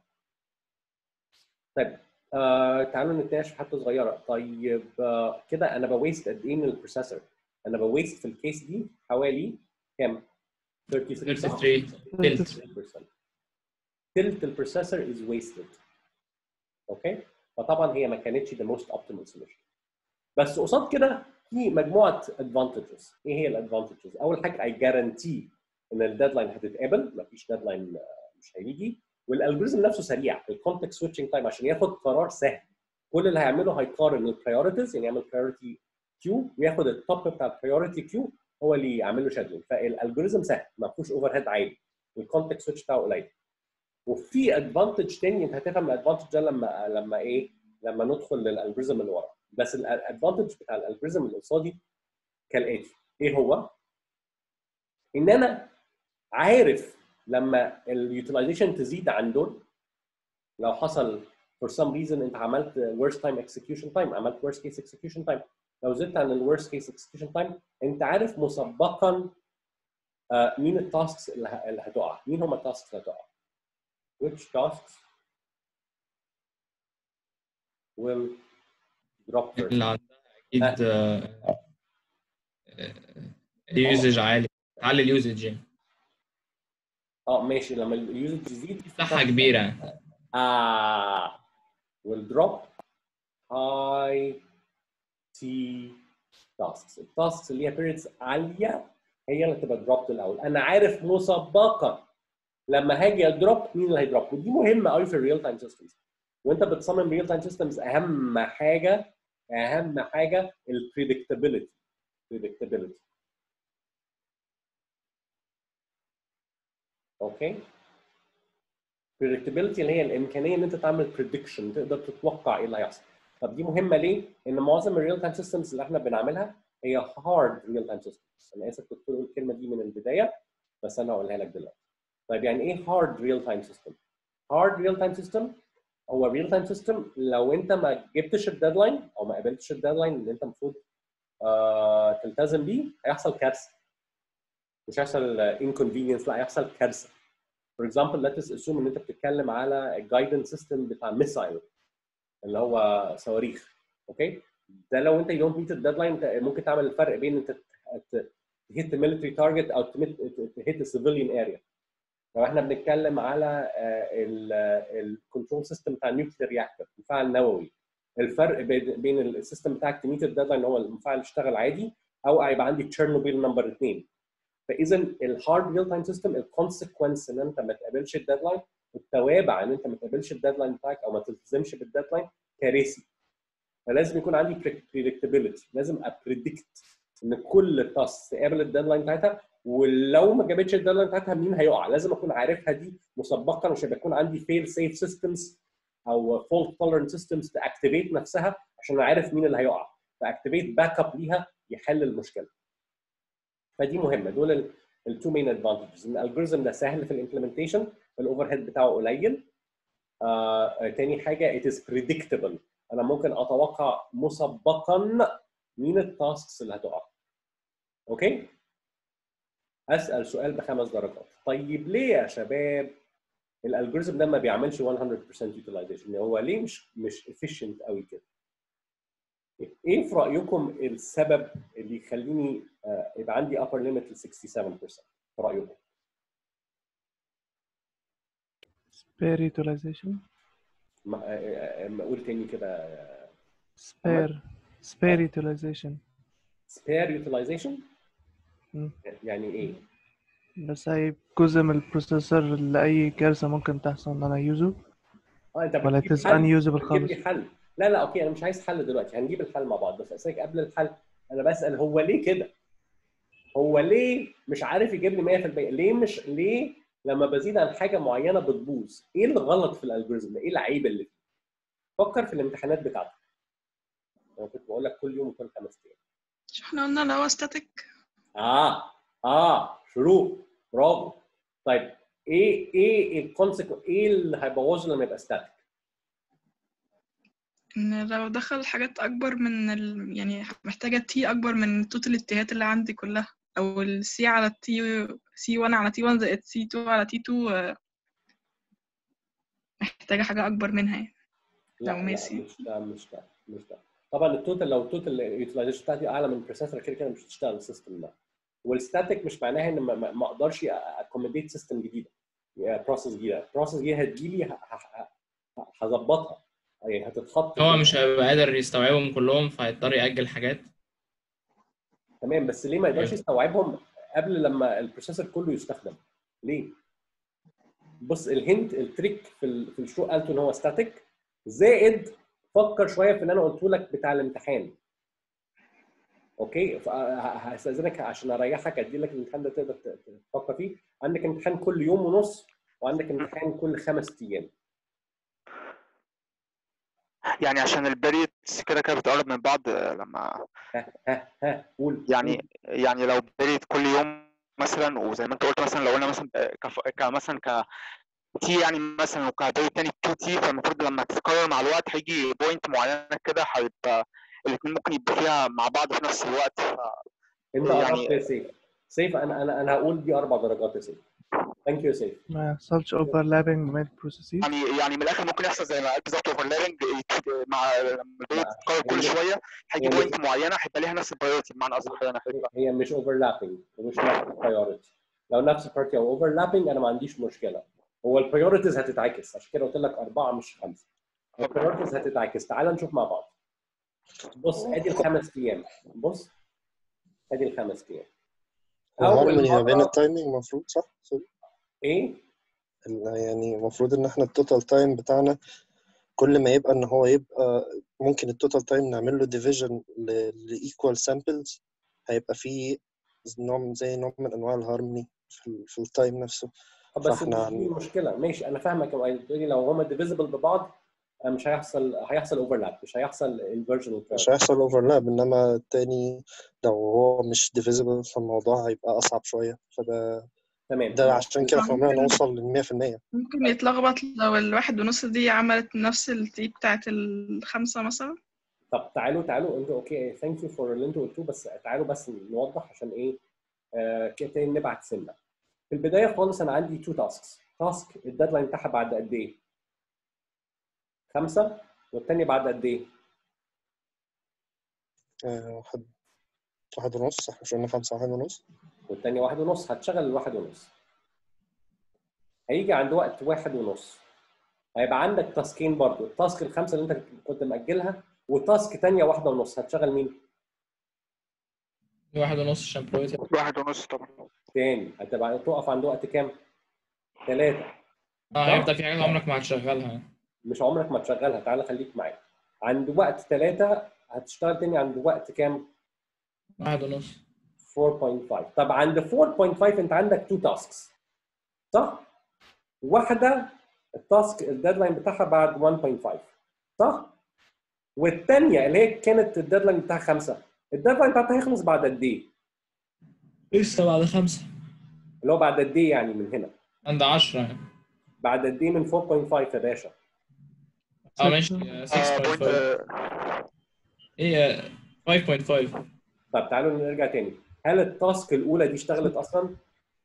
طيب آه تعالوا نتناقش في حته صغيره طيب آه كده انا بويست قد ايه من البروسيسور انا بويست في الكيس دي حوالي كام 33 صح؟ 33 تلت تلت البروسيسور از ويستد اوكي فطبعا هي ما كانتش ذا موست اوبتيمال سوليوشن بس قصاد كده في مجموعه ادفانتجز ايه هي الادفانتجز اول حاجه اي جارانتي ان الديدلاين هتتقبل مفيش ديدلاين مش هيجي والالجوريزم نفسه سريع الكونتكست سويتشنج تايم عشان ياخد قرار سهل كل اللي هيعمله هيقارن البريورتيز يعني يعمل برايورتي كيو وياخد التوب بتاع البريورتي كيو هو اللي يعمل له شادلينج فالالجوريزم سهل ما فيهوش اوفر هيد عالي الكونتكست سويتش بتاعه قليل وفي ادفانتج تاني انت هتفهم الادفانتج ده لما لما ايه لما ندخل للالجوريزم اللي ورا بس الادفانتج بتاع الالجوريزم اللي قصادي كالاتي ايه هو؟ ان انا عارف لما اليوتيلايزيشن تزيد عن دول لو حصل for some reason انت عملت worst time execution time عملت worst case execution time لو زدت عن ال worst case execution time انت عارف مسبقا آه، مين التاسكس اللي ه- اللي هتقع مين هم التاسكس اللي هتقع which tasks will drop first اللي عندها اكيد آه، آه، اليوزج عالي تعلي اليوزج يعني اه ماشي لما اليوزج يزيد مساحه كبيره اه will drop هاي تي تاسكس التاسكس اللي هي بيريدز عاليه هي اللي تبقى دروبت الاول انا عارف مسبقا لما هاجي ادروب مين اللي هيدروب ودي مهمه قوي في الريل تايم سيستمز وانت بتصمم ريل تايم سيستمز اهم حاجه اهم حاجه البريدكتابيلتي predictability اوكي predictability اللي هي الامكانيه ان انت تعمل prediction تقدر تتوقع ايه اللي هيحصل طب دي مهمه ليه؟ ان معظم الريل تايم سيستمز اللي احنا بنعملها هي هارد ريل تايم سيستمز انا اسف كنت بقول الكلمه دي من البدايه بس انا هقولها لك دلوقتي طيب يعني ايه هارد ريل تايم سيستم؟ هارد ريل تايم سيستم هو ريل تايم سيستم لو انت ما جبتش الديدلاين او ما قابلتش الديدلاين اللي انت المفروض آه تلتزم بيه هيحصل كارثه مش هيحصل انكونفينينس لا هيحصل كارثه فور اكزامبل let's assume ان انت بتتكلم على الجايدنس سيستم بتاع ميسايل اللي هو صواريخ اوكي ده لو انت يو دونت ميت الديدلاين ممكن تعمل الفرق بين انت تهيت ميلتري تارجت او تهيت السيفيليان اريا لو احنا بنتكلم على الكنترول سيستم بتاع النيوكلير رياكتور مفاعل نووي الفرق بين بين السيستم بتاعك تميت الديدلاين هو المفاعل يشتغل عادي او هيبقى عندي تشيرنوبيل نمبر 2 فاذا الهارد ريل تايم سيستم الكونسيكونس ان انت ما تقابلش الديدلاين التوابع ان انت ما تقابلش الديدلاين بتاعك او ما تلتزمش بالديدلاين كارثي فلازم يكون عندي بريدكتابيلتي لازم ابريدكت ان كل تاسك تقابل الديدلاين بتاعتها ولو ما جابتش الديدلاين بتاعتها مين هيقع لازم اكون عارفها دي مسبقا عشان يكون عندي فيل سيف سيستمز او فولت تولرنت سيستمز تاكتيفيت نفسها عشان عارف مين اللي هيقع فاكتيفيت باك اب ليها يحل المشكله فدي مهمه دول التو مين ادفانتجز ان الالجوريزم ده سهل في الامبلمنتيشن الاوفر هيد بتاعه قليل آه، تاني حاجه it is predictable انا ممكن اتوقع مسبقا مين التاسكس اللي هتقع اوكي اسال سؤال بخمس درجات طيب ليه يا شباب الالجوريزم ده ما بيعملش 100% يوتيلايزيشن هو ليه مش مش efficient قوي كده ايه في رايكم السبب اللي يخليني آه، يبقى عندي upper limit ل 67% في رايكم spare utilization ما آه، آه، ما اقول تاني كده spare spare utilization spare utilization مم. يعني ايه بس هي جزء من البروسيسور لأي كارثة ممكن تحصل إن أنا يوزه اه انت ولا it بتجيب is حل unusable بتجيب خالص لي حل لا لا اوكي انا مش عايز حل دلوقتي هنجيب الحل مع بعض بس اسالك قبل الحل انا بسال هو ليه كده؟ هو ليه مش عارف يجيب لي 100% ليه مش ليه لما بزيد عن حاجه معينه بتبوظ؟ ايه اللي غلط في الالجوريزم ده؟ ايه العيب اللي فيه؟ فكر في الامتحانات بتاعتك انا كنت بقول لك كل يوم وكل خمس ايام مش احنا قلنا اللي هو ستاتيك اه اه شروق برافو طيب ايه ايه الكونسيكونس ايه اللي هيبوظه لما يبقى ستاتيك؟ ان لو دخل حاجات اكبر من ال... يعني محتاجه تي اكبر من توتال التيهات اللي عندي كلها او السي على التي سي 1 على تي 1 زائد سي 2 على تي 2 آه، محتاجه حاجه اكبر منها يعني لا لو لا ماشي. مش ده مش ده مش ده طبعا التوتال لو التوتال يوتيلايزيشن بتاعتي اعلى من البروسيسور كده كده مش هتشتغل السيستم ده والستاتيك مش معناها ان ما- ما ما اقدرش اكوموديت سيستم جديده بروسيس جديده بروسيس جديده هتجيلي ه- ه- ه- هظبطها يعني هتتحط هو مش هيبقى قادر يستوعبهم كلهم فهيضطر يأجل حاجات تمام بس ليه ما يقدرش أيوة. يستوعبهم قبل لما البروسيسور كله يستخدم ليه بص الهنت التريك في ال- في الشو قالته ان هو ستاتيك زائد فكر شويه في اللي انا قلته لك بتاع الامتحان اوكي ف- ه- هستاذنك عشان اريحك ادي لك الامتحان ده تقدر ت- تفكر فيه عندك امتحان كل يوم ونص وعندك امتحان كل خمس ايام يعني عشان البريتس كده كده بتقرب من بعض آه، لما ها ها ها قول يعني يعني لو بريت كل يوم مثلا وزي ما انت قلت مثلا لو قلنا مثلا آه، كف... كمثلا ك تي يعني مثلا وكبريت تاني 2 تي فالمفروض لما تتكرر مع الوقت هيجي بوينت معينه كده هيبقى الاثنين ممكن يبقوا فيها مع بعض في نفس الوقت ف... انت يعني- قربت يا سيف سيف انا انا انا هقول دي اربع درجات يا سيف ثانك يو يا سيف ما يحصلش overlapping بين البروسيسز يعني يعني من الاخر ممكن يحصل زي ما قال بالظبط اوفرلابنج مع لما البريت لا، تتكرر كل هي- شويه هيجي هي- بوينت معينه هيبقى ليها نفس البرايورتي بمعنى اصح يعني هيبقى هي مش اوفرلابنج ومش نفس البرايورتي لو نفس البرايورتي او اوفرلابنج انا ما عنديش مشكله هو البرايورتيز هتتعكس عشان كده قلت لك اربعه مش خمسه البرايورتيز هتتعكس تعال نشوف مع بعض بص ادي الخمس ايام بص ادي الخمس ايام الهارموني ما بين مرة- التايمينج المفروض صح؟ سوري. ايه ال- يعني المفروض ان احنا التوتال تايم بتاعنا كل ما يبقى ان هو يبقى ممكن التوتال تايم نعمل له ديفيجن لايكوال سامبلز هيبقى فيه نوع من زي نوع من انواع الهارموني في, ال- في التايم نفسه طب بس فاحنا دي عن- دي المشكله ماشي انا فاهمك يا مؤيد بتقولي لو هما ديفيزبل ببعض آه، مش هيحصل هيحصل اوفرلاب مش هيحصل انفرجن مش هيحصل اوفرلاب انما التاني لو هو مش ديفيزبل فالموضوع هيبقى اصعب شويه فده تمام ده عشان كده احنا عمرنا نوصل لل 100% ممكن يتلخبط لو الواحد ونص دي عملت نفس التي بتاعت الخمسة مثلا طب تعالوا تعالوا انتوا اوكي ثانك يو فور اللي انتوا قلتوه بس تعالوا بس نوضح عشان ايه آه كده تاني نبعت سنه في البدايه خالص انا عندي تو تاسكس تاسك الديدلاين بتاعها بعد قد ايه؟ خمسه والثانيه بعد قد ايه؟ آه، واحد واحد ونص احنا مش قلنا خمسة واحد ونص والثانيه واحد ونص هتشغل الواحد ونص هيجي عند وقت واحد ونص هيبقى عندك تاسكين برضو التاسك الخمسه اللي انت كنت مأجلها وتاسك ثانيه واحده ونص هتشغل مين؟ واحد ونص عشان برويتي واحد ونص طبعا تاني هتبقى تقف عند وقت كام؟ ثلاثه اه هيفضل في حاجات عمرك ما هتشغلها مش عمرك ما تشغلها تعالى خليك معايا عند وقت ثلاثة هتشتغل تاني عند وقت كام؟ واحد ونص 4.5 طب عند 4.5 انت عندك تو تاسكس صح؟ واحدة التاسك الديدلاين بتاعها بعد 1.5 صح؟ والثانية اللي هي كانت الديدلاين بتاعها خمسة الديدلاين بتاعتها هيخلص بعد قد ايه؟ لسه بعد خمسة اللي هو بعد قد ايه يعني من هنا؟ عند عشرة يعني بعد قد ايه من 4.5 يا باشا؟ اه ماشي آه، 6.5 بوينت آه، ايه 5.5 طب تعالوا نرجع تاني هل التاسك الأولى دي اشتغلت أصلا؟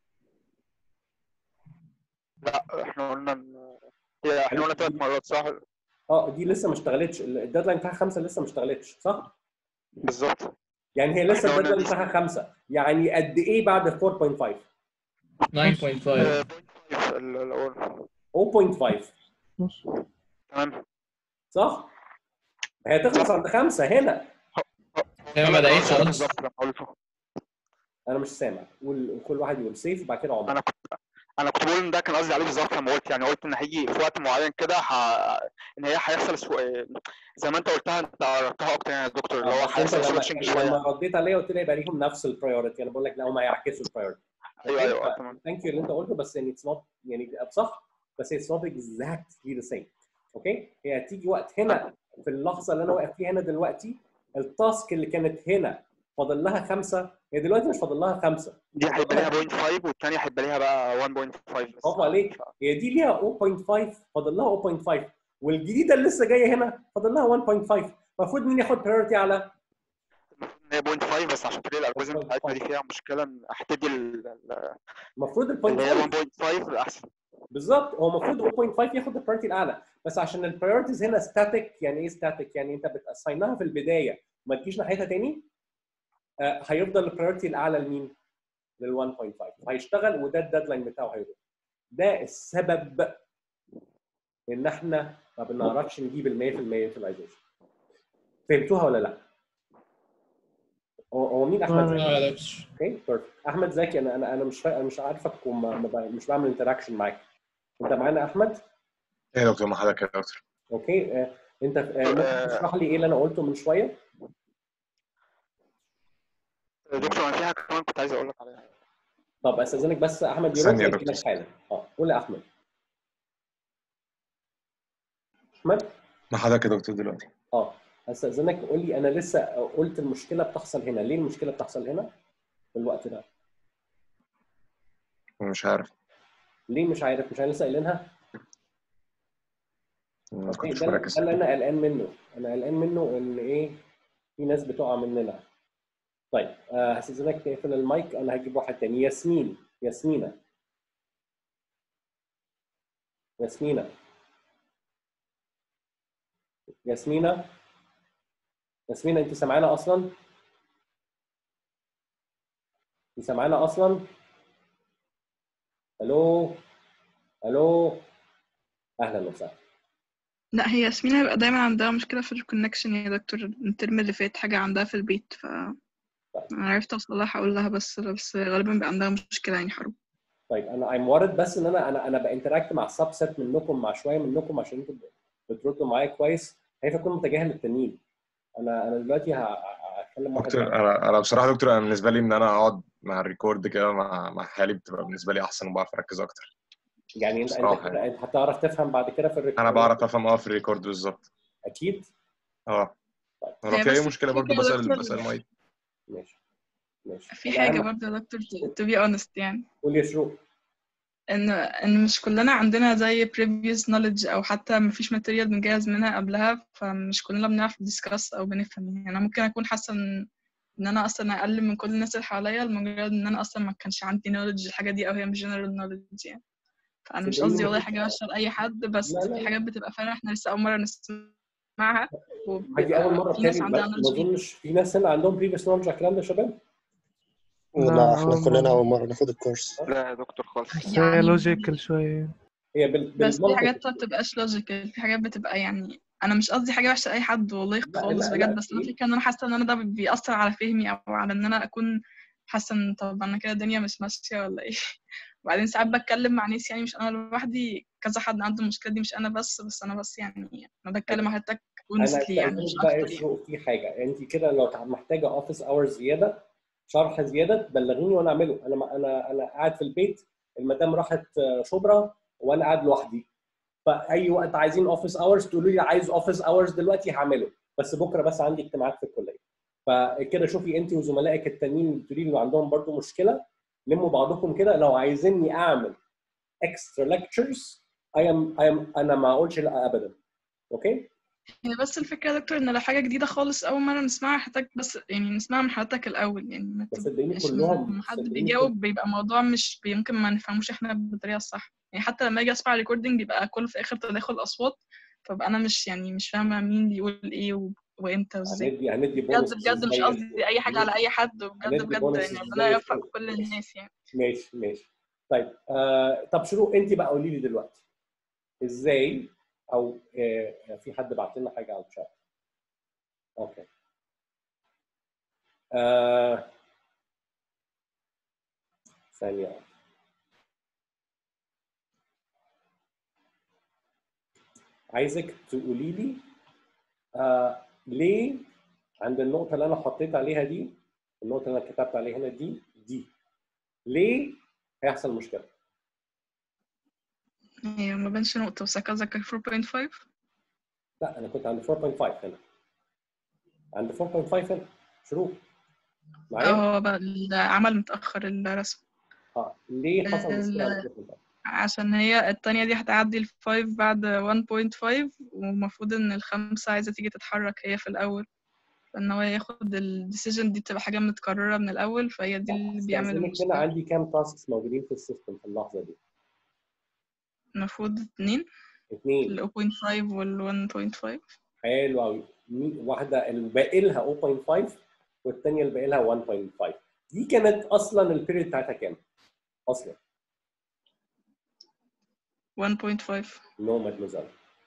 لا احنا قلنا إن- هي احنا قلنا ثلاث مرات صح؟ اه دي لسه ما اشتغلتش الديدلاين بتاعها خمسه لسه ما اشتغلتش صح؟ بالظبط يعني هي لسه احنا قلنا الديدلاين دي- بتاعها خمسه يعني قد ايه بعد 4.5 9.5 آه، بوينت فايف ال- الأول 0.5 نص تمام صح؟ هي تخلص عند خمسه هنا هي ما بدأتش ثلاث مرات خالص بالظبط لما قلته انا مش سامع قول كل واحد يقول سيف بعد كده عمر انا كنت انا كنت بقول ان ده كان قصدي عليه بالظبط لما قلت يعني قلت ان هيجي في وقت معين كده ح... ان هي هيحصل سو... زي ما انت قلتها انت قربتها اكتر يعني يا دكتور اللي هو بس انت هيحصل لما, سويتشنج شويه لما رديت عليا قلت لي يبقى ليهم نفس البرايورتي انا بقول لك لا هم هيعكسوا البرايورتي ايوه ايوه تمام ثانك يو اللي انت قلته بس يعني اتس نوت يعني صح بس اتس نوت اكزاكتلي ذا سيم اوكي هي هتيجي وقت هنا في اللحظه اللي انا واقف فيها هنا دلوقتي التاسك اللي كانت هنا فاضل لها خمسه هي دلوقتي مش فاضل لها خمسه دي هيبقى ليها بوينت 5 والثانيه هيبقى ليها بقى 1.5 بس برافو عليك هي دي ليها 0.5 فاضل لها 0.5 والجديده اللي لسه جايه هنا فاضل لها 1.5 المفروض مين ياخد برايورتي على ان هي بوينت 5 بس عشان كده الالجوريزم بتاعتنا دي فيها مشكله ان هتدي ال- ال- المفروض اللي هي ال 0.5 1.5 احسن بالظبط هو المفروض 0.5 ياخد البرايورتي الاعلى بس عشان البرايورتيز هنا ستاتيك يعني ايه ستاتيك يعني انت بتاساينها في البدايه ما تجيش ناحيتها تاني آه هيفضل البرايورتي الاعلى لمين؟ لل 1.5 هيشتغل وده الديدلاين بتاعه هيروح ده السبب ان احنا ما بنعرفش نجيب ال 100% يوتيلايزيشن فهمتوها ولا لا؟ هو هو مين احمد تمام. زكي؟ اه يا دكتور اوكي بيرفكت احمد زكي انا انا انا مش فا... أنا مش عارفك وما ما ب- مش بعمل انتراكشن معاك انت معانا احمد ايه يا دكتور ما حضرتك يا دكتور اوكي آه، انت آه، ممكن تشرح لي ايه اللي انا قلته من شويه دكتور انا في حاجه كمان كنت عايز اقول لك عليها طب استاذنك بس احمد يرد ثانية يا ويجي لك دكتور. حالا اه قول يا احمد احمد ما حضرتك يا دكتور دلوقتي اه استاذنك قول لي انا لسه قلت المشكله بتحصل هنا ليه المشكله بتحصل هنا في الوقت ده مش عارف ليه مش عارف مش عارف لسه قايلينها ما اوكي كنتش ده ده مركز اللي انا قلقان منه انا قلقان منه ان ايه في ناس بتقع مننا طيب آه، هستاذنك تقفل المايك انا هجيب واحد تاني ياسمين ياسمينة ياسمينة ياسمينة ياسمينة انت سامعانا اصلا؟ انت سامعانا اصلا؟ الو الو اهلا وسهلا لا هي ياسمين هيبقى دايما عندها مشكلة في الكونكشن يا دكتور الترم اللي فات حاجة عندها في البيت ف أنا عرفت أوصل لها هقول لها بس بس غالبا بيبقى عندها مشكلة يعني حرام طيب انا ايم وارد بس ان انا انا انا بانتراكت مع سب سيت منكم مع شويه منكم عشان انتوا بتردوا معايا كويس خايف اكون متجاهل للتانيين انا انا دلوقتي ه- ه- هتكلم واحد دكتور واحد. انا انا بصراحه دكتور انا بالنسبه لي ان انا اقعد مع الريكورد كده مع مع حالي بتبقى بالنسبه لي احسن وبعرف اركز اكتر يعني انت انت بصراحة كده- انت هتعرف تفهم بعد كده في الريكورد انا بعرف افهم اه في الريكورد بالظبط اكيد اه لو هي في اي بس مشكله في برضو كده بسال دكتور- بسال مايك ماشي ماشي في الأهم- حاجة برضه يا دكتور to be honest يعني قول يا شروق ان ان مش كلنا عندنا زي previous knowledge او حتى مفيش material بنجهز منها قبلها فمش كلنا بنعرف discuss او بنفهم يعني انا ممكن اكون حاسه ان ان انا اصلا اقل من كل الناس اللي حواليا لمجرد ان انا اصلا ما كانش عندي knowledge الحاجه دي او هي مش general knowledge يعني فانا مش صدقيني قصدي والله مفيش- حاجه وحشه لاي حد بس لا، لا، في لا. حاجات بتبقى فعلا احنا لسه اول مره نسمعها هذه اول مره في ناس بتهيألي عندها ما knowledge بيها. اظنش في ناس هنا عندهم بريفيس نولج على الكلام ده يا شباب لا، لا احنا أول كلنا مرة. أول مرة ناخد الكورس لا يا دكتور خالص بس يعني- هي لوجيكال شوية هي بال... بس في بالمنطق حاجات ما بتبقاش لوجيكال في حاجات بتبقى يعني انا مش قصدي حاجه وحشه لاي حد والله لا، خالص لا، بجد لا، بس انا في- الفكره ان انا حاسه ان انا ده بيأثر على فهمي او على ان انا اكون حاسه ان طب انا كده الدنيا مش ماشيه ولا ايه وبعدين ساعات بتكلم مع ناس يعني مش انا لوحدي كذا حد عنده المشكله دي مش انا بس بس انا بس يعني انا بتكلم مع حضرتك انا honestly يعني مش استاذنك بقى اكتر يعني يشرق في حاجه انت كده لو تع- محتاجه اوفيس اورز زياده شرح زياده بلغيني وانا اعمله انا ما انا انا قاعد في البيت المدام راحت آه، شبرا وانا قاعد لوحدي فاي وقت عايزين اوفيس اورز تقولوا لي عايز اوفيس اورز دلوقتي هعمله بس بكره بس عندي اجتماعات في الكليه فكده شوفي انت وزملائك التانيين اللي بتقولي لي عندهم برضو مشكله لموا بعضكم كده لو عايزيني اعمل اكسترا ليكتشرز اي ام اي ام انا ما اقولش لا ابدا اوكي هي بس الفكره يا دكتور ان لو حاجه جديده خالص اول مره نسمعها حضرتك بس يعني نسمعها من حضرتك الاول يعني ما بس صدقيني تبقاش كلهم- لما حد صدقيني بيجاوب بيبقى الموضوع مش يمكن ما نفهموش احنا بالطريقه الصح يعني حتى لما اجي اسمع ريكوردنج بيبقى كله في الاخر تداخل اصوات فبقى انا مش يعني مش فاهمه مين بيقول ايه و- وامتى وازاي هندي هندي بجد بونس بجد مش قصدي اي حاجه على اي حد وبجد هندي بجد بونس يعني زي ربنا يوفق الفل. كل الناس يعني ماشي ماشي طيب آه طب شروق انت بقى قولي لي دلوقتي ازاي او آه في حد بعت لنا حاجه على الشات اوكي آه ثانيه واحدة. عايزك تقولي لي آه ليه عند النقطه اللي انا حطيت عليها دي النقطه اللي انا كتبت عليها هنا دي دي ليه هيحصل مشكله هي ما بينش نقطه بس ذكر 4.5 لا انا كنت عند 4.5 هنا عند 4.5 هنا شروق معايا اه بقى العمل متاخر الرسم اه ليه حصل ال- مشكله عند 4.5 عشان هي التانية دي هتعدي الفايف بعد 1.5 والمفروض ان الخمسة عايزة تيجي تتحرك هي في الأول فان هو ياخد الديسيجن دي بتبقى حاجة متكررة من الأول فهي دي اللي بيعمل استاذنك هنا المشكلة عندي كام تاسكس موجودين في السيستم في اللحظه دي المفروض اتنين اثنين ال 0.5 وال 1.5 حلو قوي واحده الباقي لها 0.5 والثانيه الباقي لها 1.5 دي كانت اصلا البيريد بتاعتها كام؟ اصلا 1.5 نو مادمزال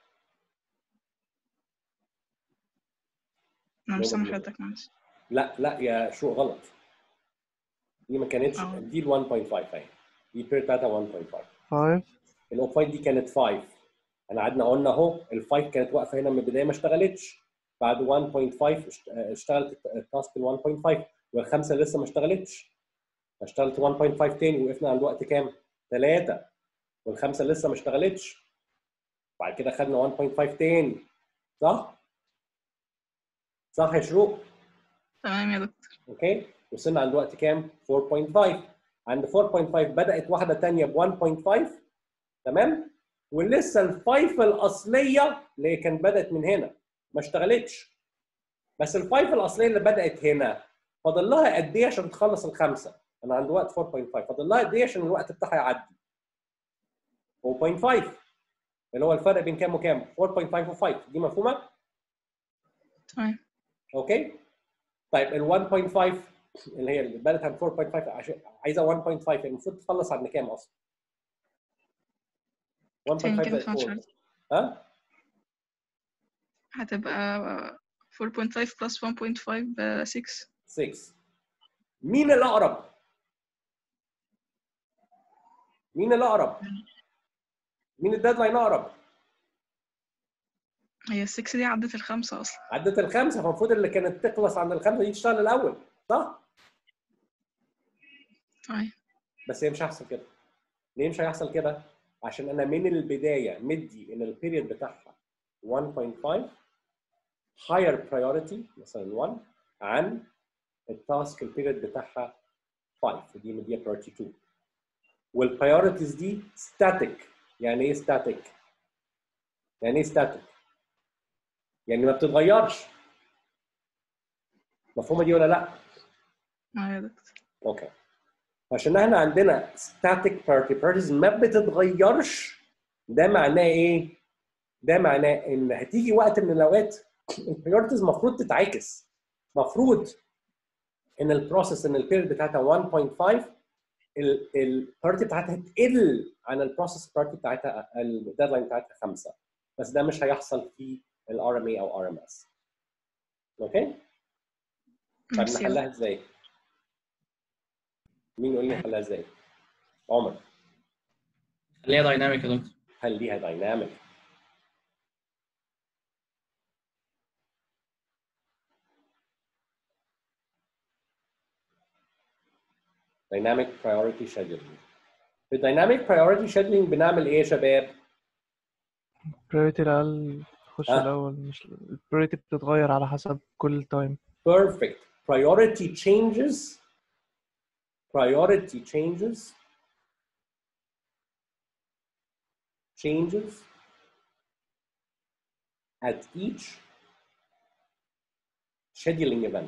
انا مش سامع نو حضرتك معلش لا لا يا شو غلط دي ما كانتش اه. دي ال 1.5 اهي دي البيريد بتاعتها 1.5 5 الاو 5 دي كانت 5 انا قعدنا قلنا اهو ال 5 كانت واقفه هنا من البدايه ما اشتغلتش بعد 1.5 اشت- اشتغلت التاسك ال 1.5 والخمسه لسه ما اشتغلتش اشتغلت 1.5 تاني وقفنا عند وقت كام؟ 3 والخمسه لسه ما اشتغلتش بعد كده خدنا 1.5 تاني صح؟ صح يا شروق؟ تمام يا دكتور اوكي وصلنا عند وقت كام 4.5 عند 4.5 بدات واحده ثانيه ب 1.5 تمام ولسه الفايف الاصليه اللي هي كانت بدات من هنا ما اشتغلتش بس الفايف الاصليه اللي بدات هنا فاضل لها قد ايه عشان تخلص الخمسه انا عند وقت 4.5 فاضل لها قد ايه عشان الوقت بتاعها يعدي 4.5 اللي هو الفرق بين كام وكام 4.5 و5 دي مفهومه تمام اوكي طيب ال 1.5 اللي هي اللي بدات عن 4.5 عشان عايزه 1.5 المفروض تخلص عند كام اصلا؟ 1.5 تاني كده زائد ما 4 سمعتش ها؟ هتبقى 4.5 plus 1.5 ب 6 6 مين الاقرب؟ مين الاقرب؟ مين الديدلاين اقرب؟ هي ال 6 دي عدت الخمسة أصلا عدت الخمسه فالمفروض اللي كانت تخلص عند الخمسه دي تشتغل الاول صح؟ طيب بس هي مش هيحصل كده ليه مش هيحصل كده؟ عشان انا من البدايه مدي ان البيريد بتاعها 1.5 higher priority مثلا 1 عن التاسك البيريد بتاعها 5 ودي مديها priority 2 والبرايورتيز دي static يعني ايه static؟ يعني ايه static؟ يعني ما بتتغيرش مفهومه دي ولا لا؟ اه يا دكتور اوكي عشان احنا عندنا static priority priorities ما بتتغيرش ده معناه ايه؟ ده معناه ان هتيجي وقت من الاوقات البريورتيز المفروض تتعكس المفروض ان البروسيس ان البيريد بتاعتها 1.5 البارتي بتاعتها تقل عن البروسيس بارتي بتاعتها الديدلاين بتاعتها 5 بس ده مش هيحصل في الار ام اي او ار ام اس اوكي؟ طيب ميرسي. نحلها ازاي؟ مين يقول لي نحلها ازاي؟ عمر خليها دايناميك يا دكتور خليها دايناميك دايناميك برايورتي شيدولينج في الدايناميك برايورتي شيدولينج بنعمل ايه يا شباب؟ priority الأقل تخش آه. الأول مش ال priority بتتغير على حسب كل time Perfect. Priority changes. Priority changes. Changes at each scheduling event.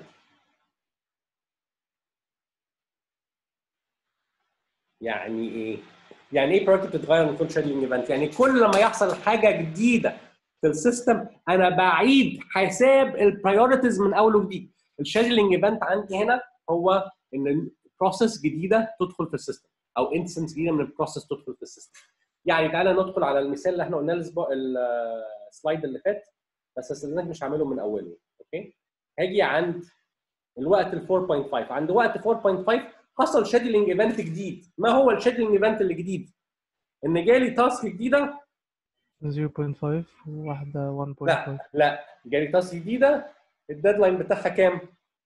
يعني ايه؟ يعني ايه priority بتتغير من كل scheduling event؟ يعني كل لما يحصل حاجه جديده في السيستم انا بعيد حساب البرايورتيز من اول وجديد الشيدلينج ايفنت عندي هنا هو ان بروسيس جديده تدخل في السيستم او انستنس جديده من البروسيس تدخل في السيستم يعني تعالى ندخل على المثال اللي احنا قلناه الاسبوع السلايد اللي فات بس استاذنك مش هعمله من اوله اوكي هاجي عند الوقت ال 4.5 عند وقت 4.5 حصل شيدلينج ايفنت جديد ما هو الشيدلينج ايفنت الجديد ان جالي تاسك جديده 0.5 وواحدة 1.5 لا لا جالي تاسك جديده الديدلاين بتاعها كام؟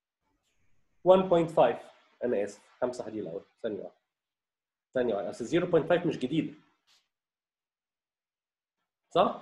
1.5 انا اسف همسح دي الاول ثانيه واحده ثانيه واحده اصل 0.5 مش جديده صح؟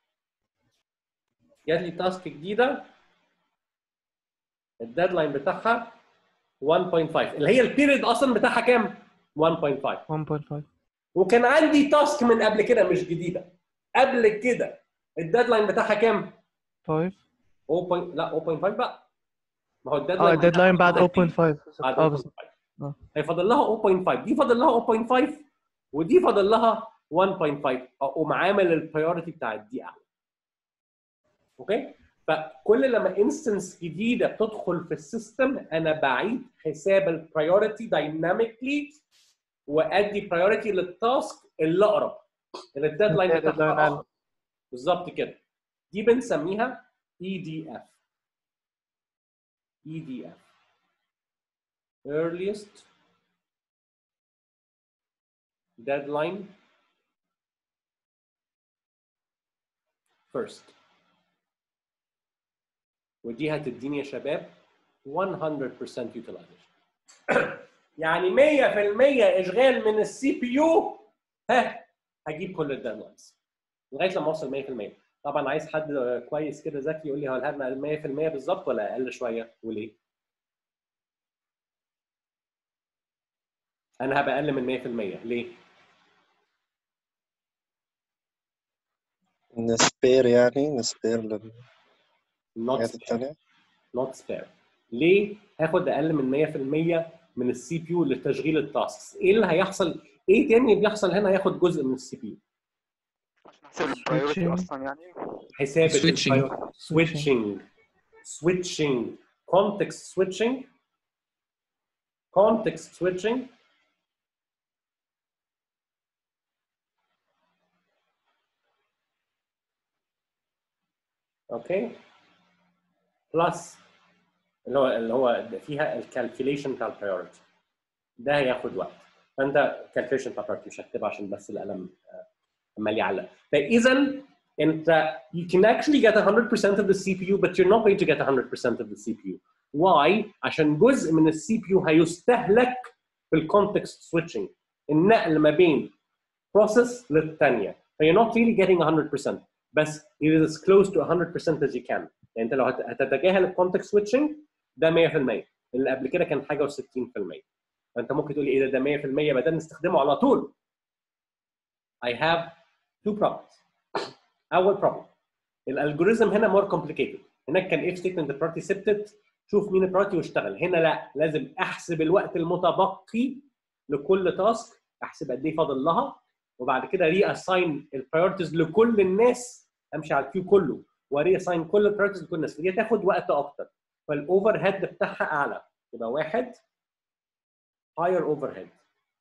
جات لي تاسك جديده الديدلاين بتاعها 1.5 اللي هي البيريد اصلا بتاعها كام؟ 1.5 1.5 وكان عندي تاسك من قبل كده مش جديده قبل كده الديدلاين بتاعها كام؟ 5 0. لا 0.5 بقى ما هو اه الديدلاين الديدلاين بعد بتاعها 0.5 بعد اه 0.5 بالظبط آه. هيفضل لها 0.5 دي فاضل لها 0.5 ودي فاضل لها 1.5 اقوم عامل البريورتي بتاعت دي اعلى اوكي فكل لما انستنس جديده بتدخل في السيستم انا بعيد حساب البريورتي دايناميكلي وادي برايورتي للتاسك اللي اقرب اللي الديدلاين اللي الديدلاين بتاعها أقل. اقرب بالظبط كده دي بنسميها اي دي اف EDF earliest deadline first ودي هتديني يا شباب 100% utilization يعني 100% اشغال من السي بي يو ها هجيب كل الديدلاينز لغايه لما اوصل 100% طبعا عايز حد كويس كده ذكي يقول لي هو هل 100% بالظبط ولا اقل شويه وليه؟ انا هبقى اقل من 100% ليه؟ نسبير يعني نسبير للحاجات not spare التانية not spare ليه هاخد اقل من 100% من السي بي يو لتشغيل التاسكس ايه اللي هيحصل ايه تاني بيحصل هنا ياخد جزء من السي بي يو عشان احسب البرايورتي Switching. اصلا يعني حساب Switching. switching switching context switching context switching اوكي بلس اللي هو اللي هو فيها الكالكوليشن بتاع البريورتي ده هياخد وقت فانت كالكوليشن بتاع البريورتي مش هكتبها عشان بس القلم آه، عمال يعلق فاذا انت you can actually get 100% of the CPU but you're not going to get 100% of the CPU why عشان جزء من السي بي يو هيستهلك في الكونتكست سويتشنج النقل ما بين process للثانيه فyou're not really getting 100% بس it is as close to 100% as you can يعني انت لو هت- هتتجاهل الكونتكست سويتشنج ده 100% اللي قبل كده كان حاجه و60% فانت ممكن تقول لي ايه ده ده 100% بدل نستخدمه على طول I have two problems اول problem الالجوريزم هنا more complicated هناك كان if statement the priority ثبتت شوف مين البرايورتي واشتغل هنا لا لازم احسب الوقت المتبقي لكل تاسك احسب قد ايه فاضل لها وبعد كده ري اساين البرايورتيز لكل الناس امشي على الكيو كله وري اساين كل البرايورتيز لكل الناس فدي تاخد وقت اكتر فالاوفر هيد بتاعها اعلى يبقى واحد higher overhead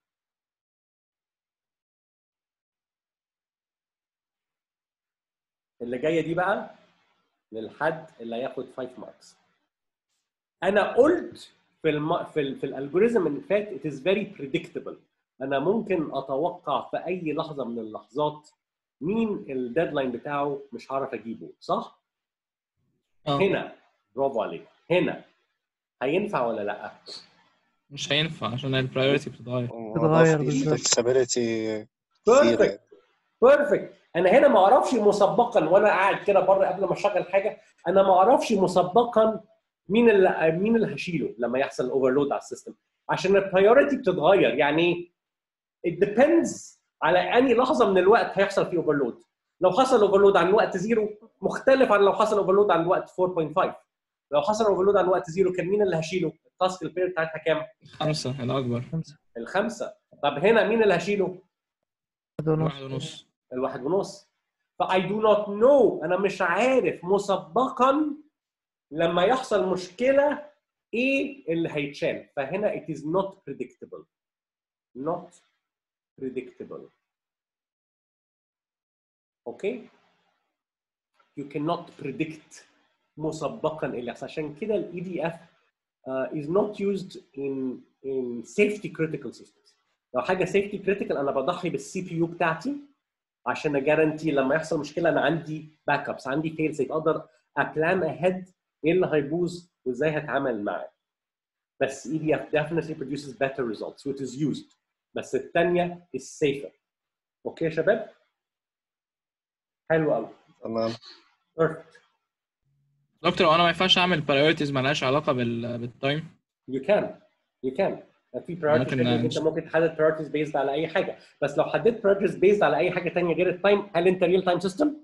اللي جايه دي بقى للحد اللي هياخد 5 ماركس انا قلت في الم... في, ال... في الالجوريزم اللي فات it is very predictable انا ممكن اتوقع في اي لحظه من اللحظات مين الديدلاين بتاعه مش هعرف اجيبه صح؟ اه هنا برافو عليك هنا هينفع ولا لا؟ مش هينفع عشان البرايورتي بتتغير بتتغير بالظبط. فلكسبيليتي بيرفكت بيرفكت انا هنا ما اعرفش مسبقا وانا قاعد كده بره قبل ما اشغل حاجه انا ما اعرفش مسبقا مين اللي مين اللي هشيله لما يحصل اوفرلود على السيستم عشان البرايورتي بتتغير يعني it depends على اني لحظه من الوقت هيحصل فيه اوفرلود لو حصل اوفرلود عن وقت زيرو مختلف عن لو حصل اوفرلود عن وقت 4.5 لو حصل اوفرلود عن وقت زيرو كان مين اللي هشيله؟ التاسك البيريد بتاعتها كام؟ خمسة الأكبر خمسة الخمسه طب هنا مين اللي هشيله؟ واحد ونص واحد ونص الواحد ونص فاي دو نوت نو انا مش عارف مسبقا لما يحصل مشكله ايه اللي هيتشال فهنا it is not predictable not predictable اوكي you cannot predict مسبقا إيه اللي يحصل عشان كده الاي دي اف is not used in in safety critical systems لو حاجه safety critical انا بضحي بالسي بي يو بتاعتي عشان اجارنتي لما يحصل مشكله انا عندي باك ابس عندي فيل سيف اقدر ابلان اهيد ايه اللي هيبوظ وازاي هتعامل معاه بس اي دي اف definitely produces better results which is used بس الثانيه is safer اوكي يا شباب حلو قوي تمام perfect دكتور هو انا ما ينفعش اعمل برايورتيز مالهاش علاقة بال بالتايم you can you can في priorities ممكن تانية نمشي. انت ممكن تحدد priorities based على اي حاجه بس لو حددت priorities based على اي حاجه ثانيه غير التايم هل انت ريل تايم سيستم؟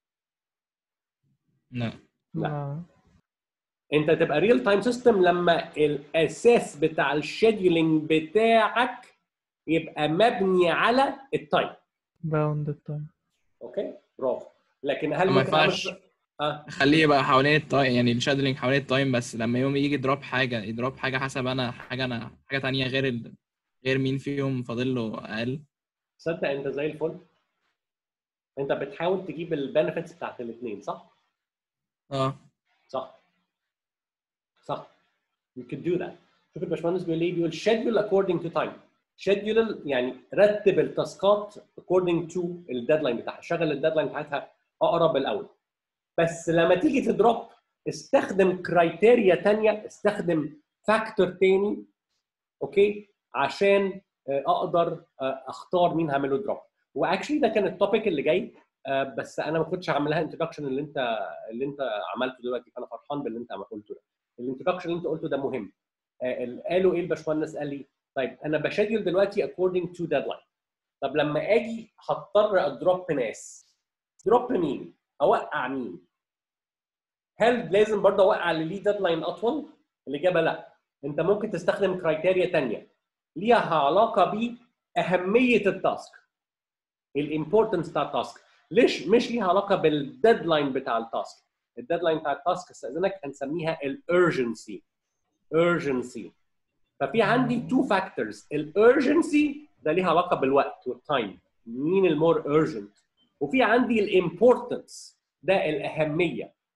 لا لا. آه. انت تبقى ريل تايم سيستم لما الاساس بتاع الشيدولينج بتاعك يبقى مبني على التايم باوند التايم اوكي برافو لكن هل ما ممكن أعمل- ينفعش اه خليه يبقى حوالين التايم يعني الشادلينج حوالين التايم بس لما يوم يجي دروب حاجة يدروب حاجة حسب انا حاجة انا حاجة تانية غير ال... غير مين فيهم فاضل له اقل تصدق انت زي الفل انت بتحاول تجيب البنفيتس بتاعت الاثنين صح؟ اه صح صح you could do that شوف الباشمهندس بيقول ايه بيقول schedule according to time schedule يعني رتب التاسكات according to الديدلاين بتاعها شغل الديدلاين بتاعتها اقرب الاول بس لما تيجي تدروب استخدم كرايتيريا تانية استخدم فاكتور تاني اوكي عشان آه، اقدر آه، اختار مين هعمل له دروب واكشلي ده كان التوبيك اللي جاي آه، بس انا ما كنتش هعمل لها انتروداكشن اللي انت اللي انت عملته دلوقتي فانا فرحان باللي انت قلته ده الانتروداكشن اللي انت قلته ده مهم آه، ال- قالوا ايه الباشمهندس قال لي طيب انا بشادل دلوقتي according to deadline طب لما اجي هضطر ادروب ناس دروب مين؟ اوقع مين؟ هل لازم برضه اوقع اللي ليه ديدلاين اطول؟ الاجابه لا انت ممكن تستخدم كرايتيريا ثانيه ليها علاقه باهميه التاسك الامبورتنس بتاع التاسك ليش مش ليها علاقه بالديدلاين بتاع التاسك الديدلاين بتاع التاسك استاذنك هنسميها الارجنسي urgency ففي عندي تو فاكتورز الارجنسي ده ليها علاقه بالوقت والتايم مين المور urgent وفي عندي الامبورتنس ده الاهميه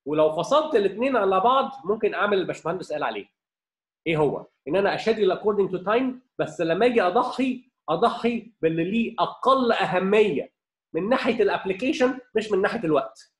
ولو فصلت الاثنين على بعض ممكن اعمل اللي الباشمهندس قال عليه ايه هو؟ ان انا اشادل اكوردنج تو تايم بس لما اجي اضحي اضحي باللي ليه اقل اهميه من ناحيه الابلكيشن مش من ناحيه الوقت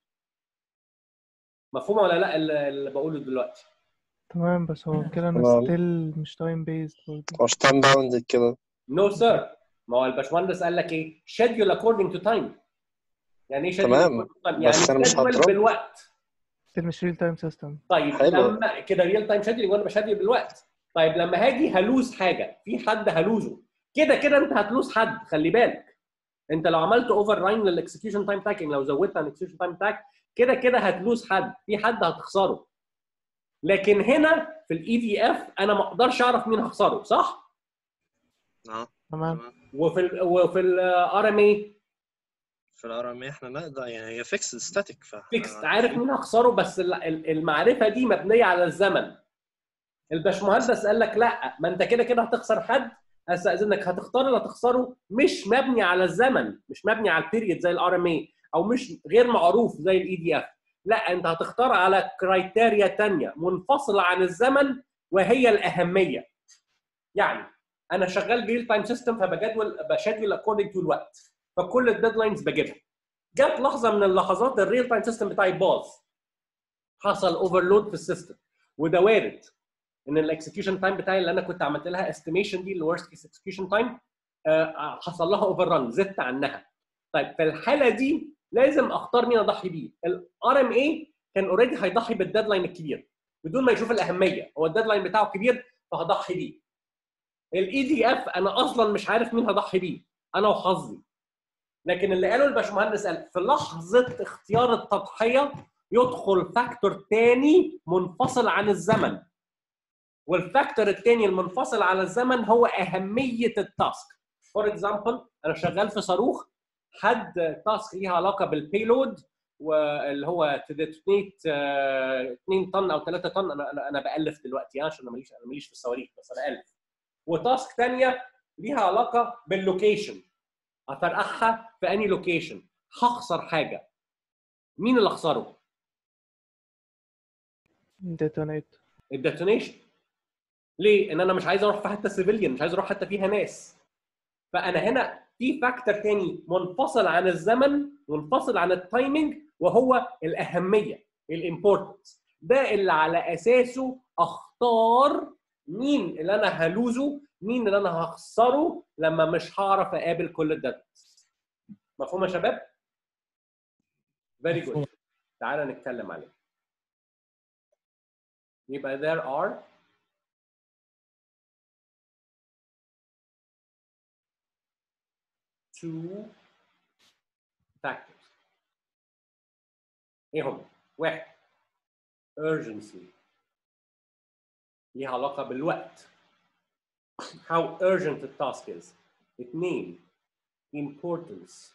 مفهومه ولا لا اللي اللي بقوله دلوقتي تمام بس هو كده انا تمام. ستيل مش تايم بيزد برضه مش تايم باوندد كده نو سير ما هو الباشمهندس قال لك ايه شيدول اكوردنج تو تايم يعني ايه schedule تمام. according to time؟ يعني بس أنا مش schedule هضرب. بالوقت ستيل مش ريل تايم سيستم طيب حلو. لما كده ريال تايم شادلينج وانا بشادل بالوقت طيب لما هاجي هلوز حاجه في حد هلوزه كده كده انت هتلوز حد خلي بالك انت لو عملت اوفر راين للاكسكيوشن تايم بتاعك لو زودت عن الاكسكيوشن تايم بتاعك كده كده هتلوز حد في حد هتخسره لكن هنا في الاي دي اف انا ما اقدرش اعرف مين هخسره صح؟ اه تمام وفي ال وفي الار ام اي في الار ام احنا نقدر يعني هي فيكس ستاتيك ف فيكس عارف مين هخسره بس ال- ال- المعرفه دي مبنيه على الزمن الباشمهندس قال لك لا ما انت كده كده هتخسر حد استاذنك هتختار اللي هتخسره مش مبني على الزمن مش مبني على البيريد زي الار ام اي او مش غير معروف زي الاي دي اف لا انت هتختار على كرايتيريا تانية منفصله عن الزمن وهي الاهميه يعني انا شغال ريل تايم سيستم فبجدول بشادول اكوردنج تو الوقت فكل الديدلاينز بجيبها جت لحظه من اللحظات الريل تايم سيستم بتاعي باظ حصل اوفرلود في السيستم وده وارد ان الاكسكيوشن تايم بتاعي اللي انا كنت عملت لها استيميشن دي الورست كيس اكسكيوشن تايم حصل لها اوفر ران زدت عنها طيب في الحاله دي لازم اختار مين اضحي بيه الار ام اي كان اوريدي هيضحي بالديدلاين الكبير بدون ما يشوف الاهميه هو الديدلاين بتاعه كبير فهضحي بيه الاي دي اف انا اصلا مش عارف مين هضحي بيه انا وحظي لكن اللي قاله الباشمهندس قال في لحظه اختيار التضحيه يدخل فاكتور تاني منفصل عن الزمن والفاكتور التاني المنفصل على الزمن هو اهميه التاسك فور اكزامبل انا شغال في صاروخ حد تاسك ليها علاقه بالبيلود واللي هو تديتونيت 2 طن او 3 طن انا انا انا بالف دلوقتي عشان انا ماليش انا ماليش في الصواريخ بس انا الف وتاسك ثانيه ليها علاقه باللوكيشن افرقعها في اني لوكيشن هخسر حاجه مين اللي اخسره؟ ديتونيت الديتونيشن ليه؟ ان انا مش عايز اروح في حته سيفيليان مش عايز اروح حته فيها ناس فانا هنا في فاكتور تاني منفصل عن الزمن منفصل عن التايمنج وهو الاهميه الامبورتنس ده اللي على اساسه اختار مين اللي انا هلوزه مين اللي انا هخسره لما مش هعرف اقابل كل الداتا مفهوم يا شباب؟ فيري جود تعالى نتكلم عليه يبقى there are two factors ايه هم؟ واحد urgency ليها علاقة بالوقت how urgent the task is اثنين importance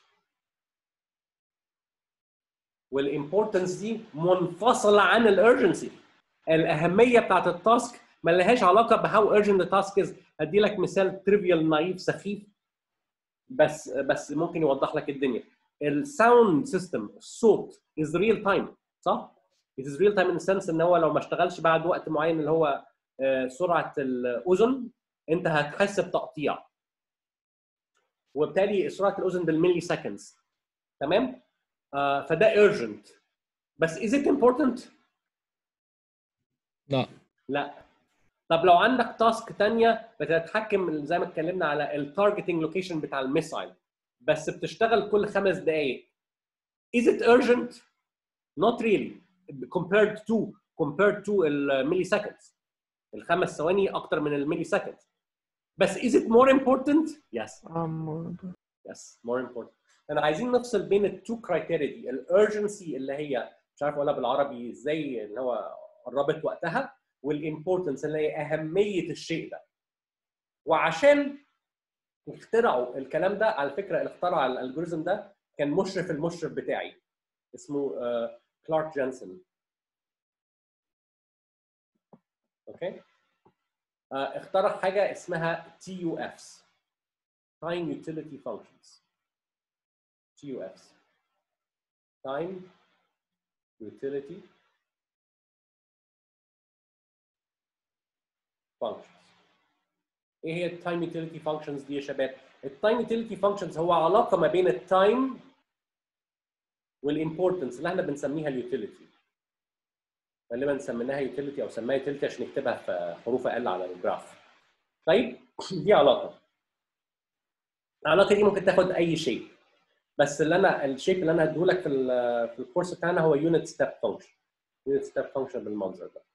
والimportance دي منفصلة عن الurgency الأهمية بتاعت التاسك ما لهاش علاقة بهاو urgent the task is هدي لك مثال تريفيال نايف سخيف بس بس ممكن يوضح لك الدنيا الساوند سيستم الصوت از ريل تايم صح؟ it is real time in the sense ان هو لو ما اشتغلش بعد وقت معين اللي هو آه، سرعه الاذن انت هتحس بتقطيع وبالتالي سرعه الاذن بالملي سكندز تمام؟ آه، فده urgent بس is it important؟ لا لا طب لو عندك تاسك تانية بتتحكم زي ما اتكلمنا على التارجتنج لوكيشن بتاع الميسايل بس بتشتغل كل خمس دقائق is it urgent not really compared to compared to الملي seconds الخمس ثواني اكتر من الملي سكند بس is it more important yes um, yes more important انا عايزين نفصل بين التو كرايتيريا دي الارجنسي اللي هي مش عارف اقولها بالعربي ازاي اللي هو قربت وقتها والامبورتنس اللي هي اهميه الشيء ده وعشان اخترعوا الكلام ده على فكره اللي اخترع الالجوريزم ده كان مشرف المشرف بتاعي اسمه آه، كلارك جانسون اوكي آه، اخترع حاجه اسمها تي يو افس تايم يوتيليتي فانكشنز تي يو افس تايم يوتيليتي functions ايه هي التايم يوتيليتي فانكشنز دي يا شباب التايم يوتيليتي فانكشنز هو علاقه ما بين التايم والامبورتنس اللي احنا بنسميها اليوتيليتي غالبا سميناها يوتيليتي او سماها يوتيليتي عشان نكتبها في حروف اقل على الجراف طيب دي علاقه العلاقه دي ممكن تاخد اي شيء بس اللي انا الشيب اللي انا هديهولك في ال- في الكورس بتاعنا هو يونت ستيب فانكشن يونت ستيب فانكشن بالمنظر ده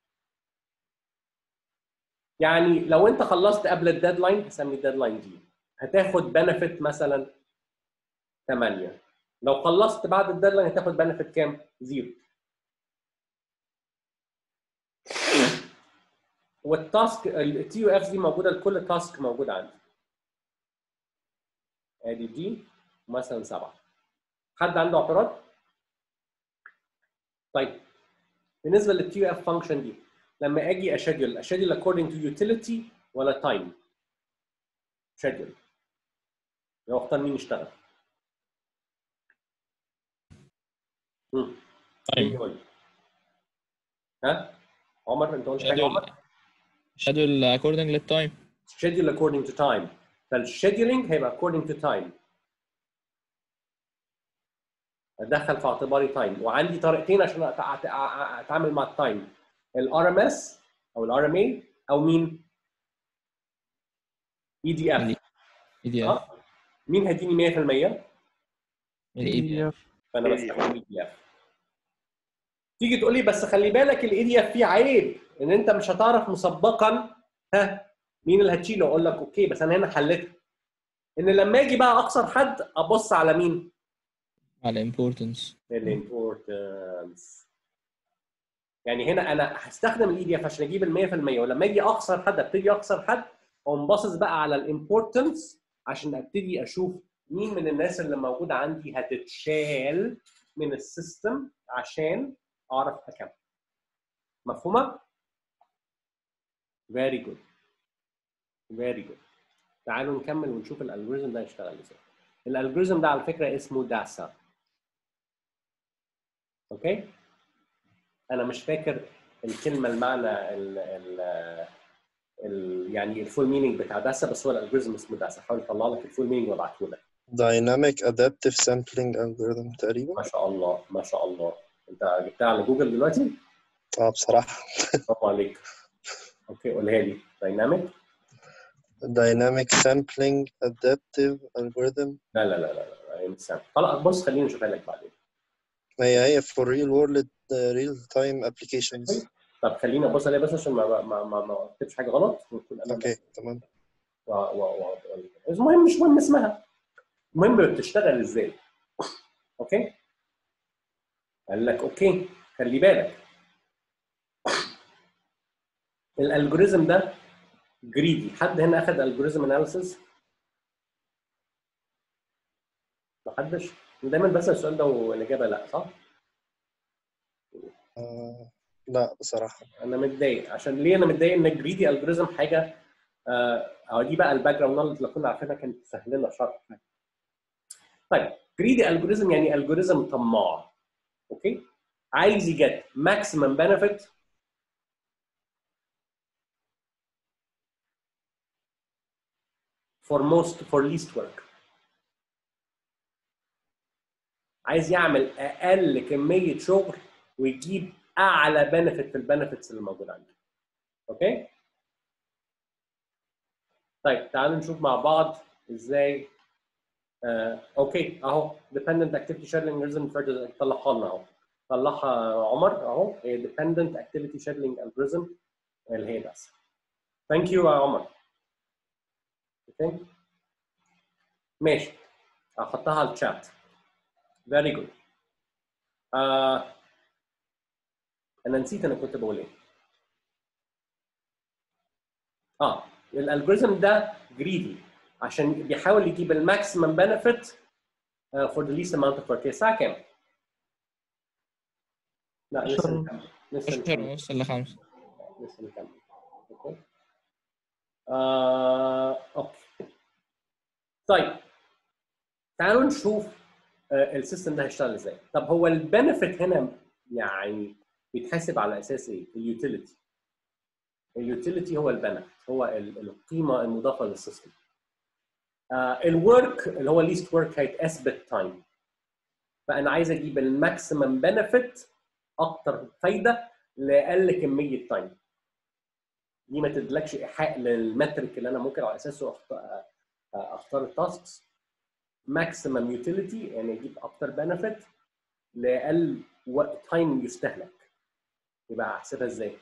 يعني لو انت خلصت قبل الديدلاين هسمي الديدلاين دي هتاخد بنفيت مثلا 8 لو خلصت بعد الديدلاين هتاخد بنفيت كام؟ زيرو والتاسك التي يو اف دي موجوده لكل تاسك موجود عندي ادي دي مثلا سبعه حد عنده اعتراض؟ طيب بالنسبه للتي يو اف فانكشن دي لما اجي اشيدول اشيدول according to utility ولا time؟ شيدول لو اختار مين يشتغل مم. مين طيب يقول لي؟ ها عمر انت قلت حاجه عمر شادول اكوردنج للتايم schedule according to time فالشيدولينج هيبقى according to time ادخل في اعتباري تايم وعندي طريقتين عشان أت- أت- أ- اتعامل مع التايم الار ام اس او الار ام اي او مين؟ اي دي اف اي دي اف مين هيديني 100%؟ الاي دي اف PDF فانا بستخدم اي دي اف تيجي تقول لي بس خلي بالك الاي دي اف فيه عيب ان انت مش هتعرف مسبقا ها مين اللي هتشيله اقول لك اوكي بس انا هنا حلتها ان لما اجي بقى اكسر حد ابص على مين؟ على امبورتنس الامبورتنس يعني هنا انا هستخدم الاي دي اف عشان اجيب ال 100% ولما اجي اخسر حد ابتدي اخسر حد اقوم باصص بقى على الامبورتنس عشان ابتدي اشوف مين من الناس اللي موجوده عندي هتتشال من السيستم عشان اعرف اكمل مفهومه؟ very good very good تعالوا نكمل ونشوف الالجوريزم ده هيشتغل ازاي الالجوريزم ده على فكره اسمه داسا اوكي انا مش فاكر الكلمه المعنى ال ال ال يعني الفول مينينج بتاع داسا بس هو الالجوريزم اسمه داسا حاول اطلع لك الفول مينينج وابعته لك Dynamic Adaptive Sampling Algorithm تقريبا ما شاء الله ما شاء الله انت جبتها على جوجل دلوقتي اه بصراحة برافو عليك اوكي قولها لي دايناميك Dynamic Sampling Adaptive Algorithm لا لا لا لا لا هي مش سهلة. خلاص بص خليني اشوفها لك بعدين هي هي for real world uh, real time applications طب خليني ابص عليها بس عشان ما ما ما, ما اكتبش حاجه غلط ونكون انا اوكي تمام و... و... و... المهم مش مهم اسمها المهم بتشتغل ازاي اوكي قال لك اوكي خلي بالك الالجوريزم ده جريدي حد هنا اخذ الجوريزم اناليسيس محدش دايما بسال السؤال ده والاجابه لا صح آه لا بصراحة انا متضايق عشان ليه انا متضايق ان جريدي الجوريزم حاجه آه أو دي بقى الباك جراوند نولج اللي كنا عارفينها كانت تسهل لنا شرح طيب جريدي الجوريزم يعني الجوريزم طماع اوكي عايز يجت ماكسيمم بنفيت for most for least work عايز يعمل اقل كميه شغل ويجيب اعلى بنفيت في البنفيتس اللي موجوده عنده اوكي طيب تعالوا نشوف مع بعض ازاي آه، اوكي اهو dependent activity scheduling algorithm further طلعها لنا اهو طلعها عمر اهو هي dependent activity scheduling algorithm اللي هي بس ثانك يو يا عمر اوكي ماشي هحطها على الشات فيري جود آه انا نسيت انا كنت بقول ايه اه الالجوريزم ده جريدي عشان بيحاول يجيب الماكسيمم بنفيت فور ذا least amount of work هي الساعه كام؟ لا لسه عشرة. نكمل لسه 10 نكمل ونص ل 5 لسه نكمل اوكي آه، اوكي طيب تعالوا نشوف آه، السيستم ده هيشتغل ازاي طب هو البنفيت هنا يعني بيتحسب على اساس ايه اليوتيليتي اليوتيليتي هو البنفيت هو ال- القيمه المضافه للسيستم الورك اللي هو ليست ورك هيتقاس بالتايم فانا عايز اجيب الماكسيمم بنفيت اكتر فايده لاقل كميه تايم دي ما تدلكش ايحاء للمترك اللي انا ممكن على اساسه أخت- اختار التاسكس ماكسيمم يوتيليتي يعني اجيب اكتر بنفيت لاقل وقت تايم يستهلك يبقى احسبها ازاي؟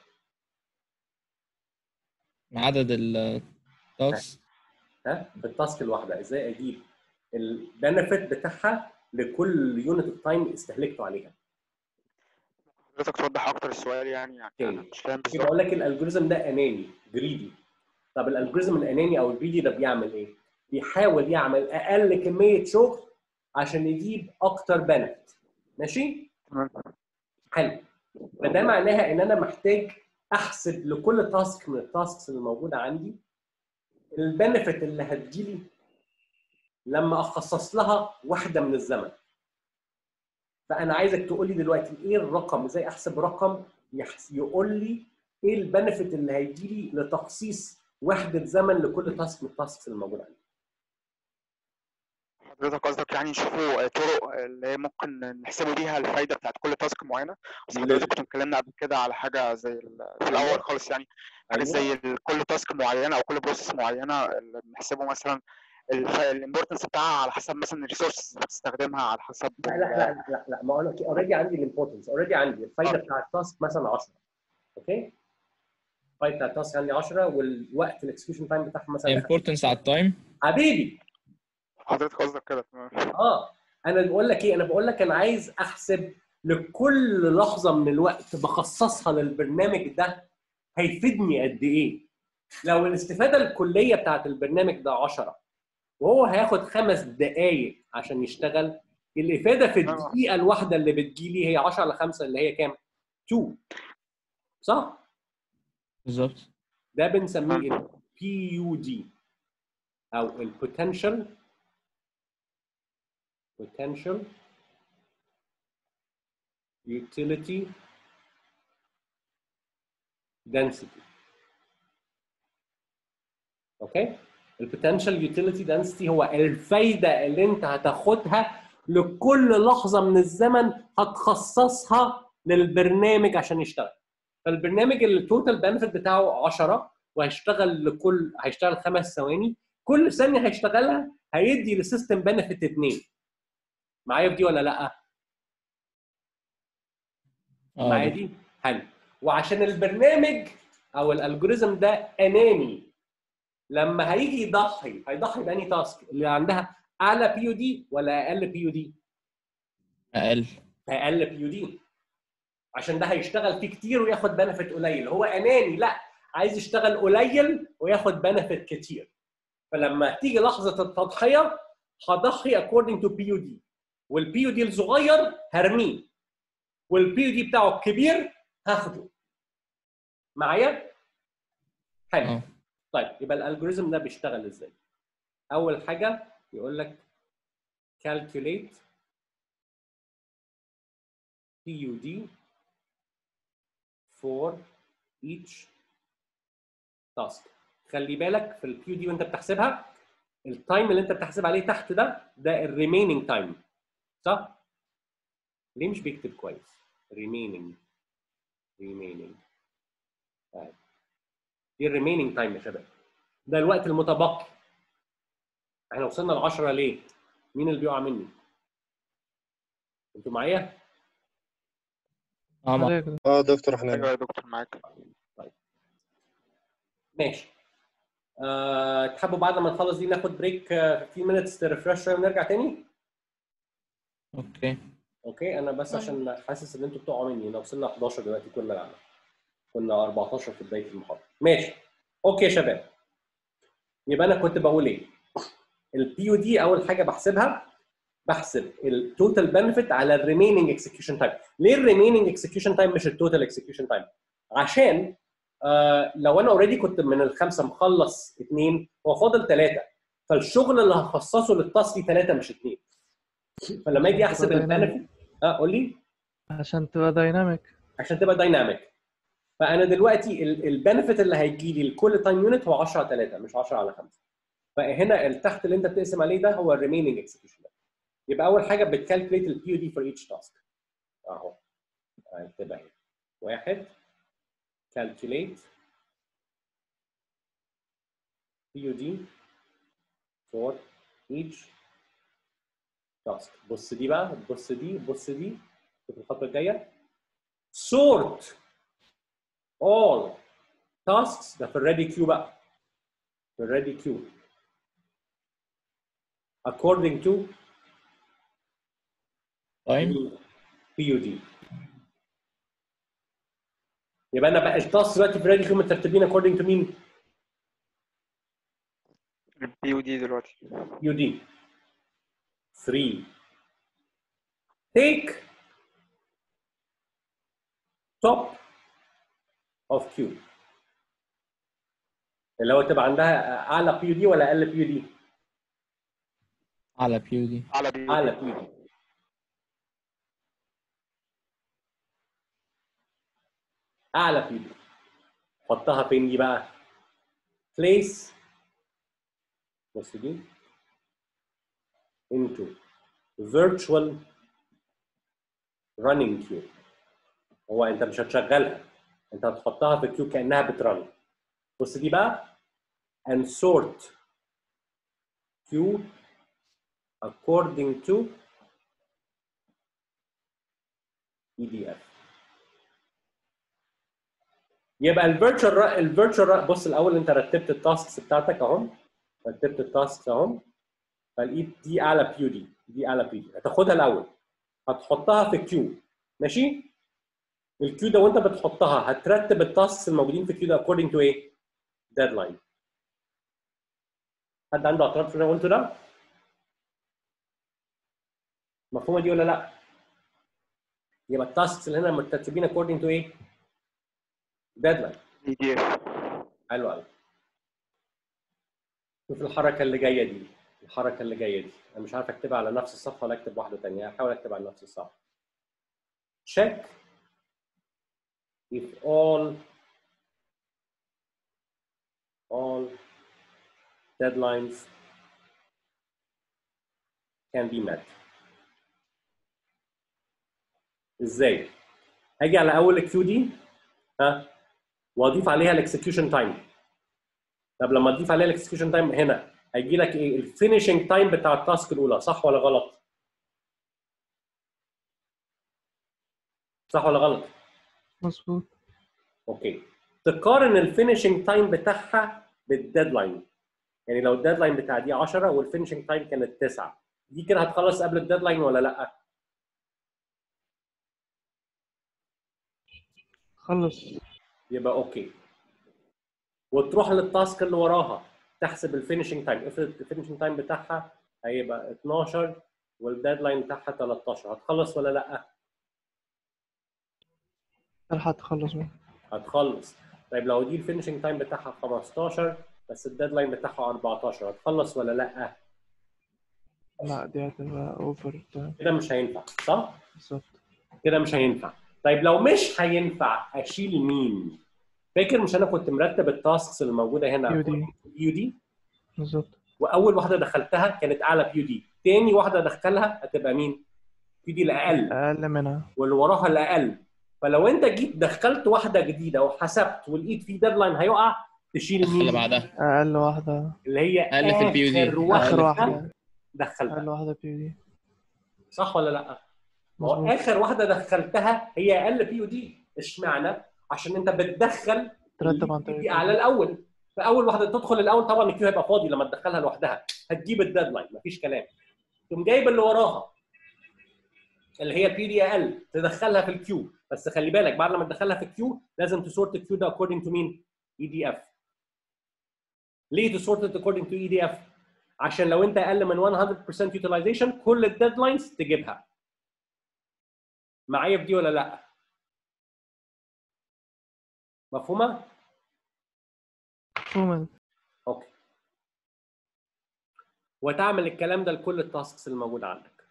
عدد التاسك ها بالتاسك الواحده ازاي اجيب البنفيت بتاعها لكل يونت اوف تايم استهلكته عليها حضرتك توضح اكتر السؤال يعني يعني انا اوكي مش فاهم يبقى بالظبط اقول لك الالجوريزم ده اناني جريدي طب الالجوريزم الاناني او الجريدي ده بيعمل ايه؟ بيحاول يعمل اقل كميه شغل عشان يجيب اكتر بنفيت ماشي؟ تمام. حلو فده معناها ان انا محتاج احسب لكل تاسك من التاسكس اللي موجوده عندي البنفيت اللي هتجيلي لما اخصص لها واحده من الزمن فانا عايزك تقول لي دلوقتي ايه الرقم ازاي احسب رقم يحس- يقول لي ايه البنفيت اللي هيجي لي لتخصيص وحده زمن لكل تاسك من التاسكس اللي موجوده عندي حضرتك قصدك يعني نشوفوا طرق اللي هي ممكن نحسبوا بيها الفايده بتاعت كل تاسك معينه بس حضرتك كنت اتكلمنا قبل كده على حاجه زي ال- في الاول خالص يعني حاجه أيوة. زي ال- كل تاسك معينه او كل بروسيس معينه اللي بنحسبه مثلا الامبورتنس بتاعها على حسب مثلا الريسورسز اللي بتستخدمها على حسب لا لا لا لا لا, لا. ما انا اوريدي عندي الامبورتنس اوريدي عندي الفايده آه. بتاع التاسك مثلا 10 اوكي الفايده بتاع التاسك عندي 10 والوقت الاكسكيوشن تايم بتاعها مثلا importance على التايم حبيبي حضرتك قصدك كده تمام اه انا بقول لك ايه انا بقول لك انا عايز احسب لكل لحظه من الوقت بخصصها للبرنامج ده هيفيدني قد ايه لو الاستفاده الكليه بتاعت البرنامج ده 10 وهو هياخد خمس دقائق عشان يشتغل الافاده في الدقيقه الواحده اللي بتجيلي هي 10 ل 5 اللي هي كام 2 صح بالظبط ده بنسميه ال PUD او ال potential potential utility density اوكي البوتنشال يوتيليتي density هو الفايده اللي انت هتاخدها لكل لحظه من الزمن هتخصصها للبرنامج عشان يشتغل فالبرنامج التوتال بنفيت بتاعه 10 وهيشتغل لكل هيشتغل خمس ثواني كل ثانيه هيشتغلها هيدي للسيستم بنفيت 2 معايا في دي ولا لا؟ اه معايا دي؟ حلو وعشان البرنامج او الالجوريزم ده اناني لما هيجي يضحي هيضحي باني تاسك اللي عندها اعلى بي يو دي ولا اقل بي يو دي؟ اقل اقل بي يو دي عشان ده هيشتغل فيه كتير وياخد بنفيت قليل هو اناني لا عايز يشتغل قليل وياخد بنفيت كتير فلما تيجي لحظه التضحيه هضحي according to PUD والبي يو دي الصغير هرميه والبي يو دي بتاعه الكبير هاخده معايا؟ حلو اه طيب يبقى الالجوريزم ده بيشتغل ازاي؟ اول حاجه يقول لك calculate PUD for each task خلي بالك في البي دي وانت بتحسبها التايم اللي انت بتحسب عليه تحت ده ده الريميننج تايم صح؟ ليه مش بيكتب كويس؟ remaining remaining طيب. دي الريميننج تايم يا شباب ده الوقت المتبقي احنا وصلنا ل 10 ليه؟ مين اللي بيقع مني؟ انتوا معايا؟ اه مع- عليك ده. اه دكتور احنا ايوه يا دكتور معاك ماشي أه تحبوا بعد ما نخلص دي ناخد بريك آه، 15 minutes ترفرش شويه ونرجع تاني؟ اوكي اوكي انا بس عشان حاسس ان انتوا بتقعوا مني انا وصلنا 11 دلوقتي كنا العمل كنا 14 في بدايه المحاضره ماشي اوكي يا شباب يبقى انا كنت بقول ايه البي يو دي اول حاجه بحسبها بحسب التوتال بنفيت على الريميننج اكسكيوشن تايم ليه الريميننج اكسكيوشن تايم مش التوتال اكسكيوشن تايم عشان آه لو انا اوريدي كنت من الخمسه مخلص اثنين هو فاضل ثلاثه فالشغل اللي هخصصه للتاسك ثلاثه مش اثنين فلما اجي احسب تبقى dynamic. البنفيت اه قول لي عشان تبقى دايناميك عشان تبقى دايناميك فانا دلوقتي البنفيت اللي هيجي لي لكل تايم يونت هو 10 على 3 مش 10 على 5 فهنا التحت اللي انت بتقسم عليه ده هو الريميننج اكسكيوشن يبقى اول حاجه بتكالكوليت البي دي فور ايتش تاسك اهو هكتبها هنا واحد calculate PUD for each task بص دي بقى بص دي بص دي في الخطوه الجايه sort all tasks ده في الريدي كيو بقى في الريدي كيو according to تايم PUD يبقى انا بقى التاسك دلوقتي في الريدي كيو مترتبين according to مين؟ البي يو دي دلوقتي PUD 3 take top of Q اللي هو تبقى عندها اعلى بي دي ولا اقل بي دي؟ على بيو دي على بي اعلى بي دي اعلى بي دي حطها فين دي بقى؟ place بص دي into virtual running queue هو انت مش هتشغلها انت هتحطها في كيو كانها بترن بص دي بقى and sort queue according to EDF يبقى الفيرتشوال الفيرتشوال بص الاول انت رتبت التاسكس بتاعتك اهم رتبت التاسكس اهم فالايد دي اعلى بيو دي دي اعلى بيو دي هتاخدها الاول هتحطها في كيو ماشي الكيو ده وانت بتحطها هترتب التاسكس الموجودين في الكيو ده according to ايه؟ deadline حد عنده اعتراض في اللي انا قلته ده؟ مفهومه دي ولا لا؟ يبقى التاسكس اللي هنا مترتبين according to ايه؟ deadline دي دي اف حلو قوي شوف الحركه اللي جايه دي الحركه اللي جايه دي انا مش عارف اكتبها على نفس الصفحه ولا اكتب واحده ثانيه هحاول اكتب على نفس الصفحه check if all all deadlines can be met ازاي هاجي على اول الكيو دي ها واضيف عليها الاكسكيوشن تايم طب لما تضيف عليها الاكسكيوشن تايم هنا هيجي لك ايه الفينيشنج تايم بتاع التاسك الاولى صح ولا غلط صح ولا غلط مظبوط اوكي تقارن الفينيشنج تايم بتاعها بالديدلاين يعني لو الديدلاين بتاع دي 10 والفينيشنج تايم كانت 9 دي كده هتخلص قبل الديدلاين ولا لا خلص يبقى اوكي وتروح للتاسك اللي وراها تحسب الفينيشنج تايم افرض الفينيشنج تايم بتاعها هيبقى 12 والديدلاين بتاعها 13 هتخلص ولا لا الحق تخلص منه هتخلص طيب لو دي الفينيشنج تايم بتاعها 15 بس الديدلاين بتاعها 14 هتخلص ولا لا لا دي هتبقى اوفر تايم كده مش هينفع صح بالظبط كده مش هينفع طيب لو مش هينفع اشيل مين فاكر مش انا كنت مرتب التاسكس اللي موجوده هنا بيو دي بيو دي بالظبط واول واحده دخلتها كانت اعلى بيو دي تاني واحده ادخلها هتبقى مين بيو دي الاقل اقل منها واللي وراها الاقل فلو انت جيت دخلت واحده جديده وحسبت ولقيت في ديدلاين هيقع تشيل اللي مين بعدها اقل واحده اللي هي أقل في البي يو دي. اخر واحده اخر واحده دخلتها اقل واحده بي دي صح ولا لا؟ ما هو مظبوط اخر واحده دخلتها هي اقل بي يو دي اشمعنى؟ عشان انت بتدخل ترتب عن البي طريق دي اعلى الاول فاول واحده تدخل الاول طبعا الكيو هيبقى فاضي لما تدخلها لوحدها هتجيب الديدلاين مفيش كلام تقوم جايب اللي وراها اللي هي بي دي اقل تدخلها في الكيو بس خلي بالك بعد لما تدخلها في الكيو لازم تسورت الكيو ده according to مين؟ اي دي اف ليه تسورت according to اي دي اف؟ عشان لو انت اقل من 100% utilization كل الديدلاينز تجيبها معايا في دي ولا لا؟ مفهومه؟ مفهوم اوكي وتعمل الكلام ده لكل التاسكس اللي موجوده عندك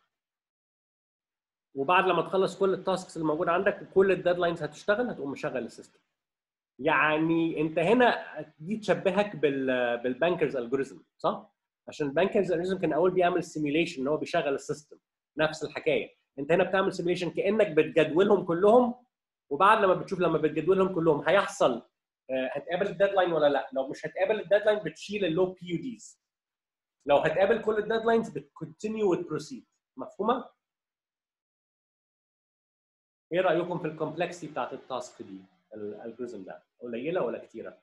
وبعد لما تخلص كل التاسكس اللي موجوده عندك وكل الديدلاينز هتشتغل هتقوم مشغل السيستم يعني انت هنا دي تشبهك بال بالبانكرز الجوريزم صح؟ عشان البانكرز الجوريزم كان اول بيعمل سيميوليشن ان هو بيشغل السيستم نفس الحكايه انت هنا بتعمل سيميوليشن كانك بتجدولهم كلهم وبعد لما بتشوف لما بتجدولهم كلهم هيحصل آه، هتقابل الديدلاين ولا لا لو مش هتقابل الديدلاين بتشيل اللو بي يو ديز لو هتقابل كل الديدلاينز بتكونتينيو وتبروسيد مفهومه؟ ايه رايكم في الكومبلكسيتي بتاعت التاسك دي الالجوريزم ده قليله ولا كتيره؟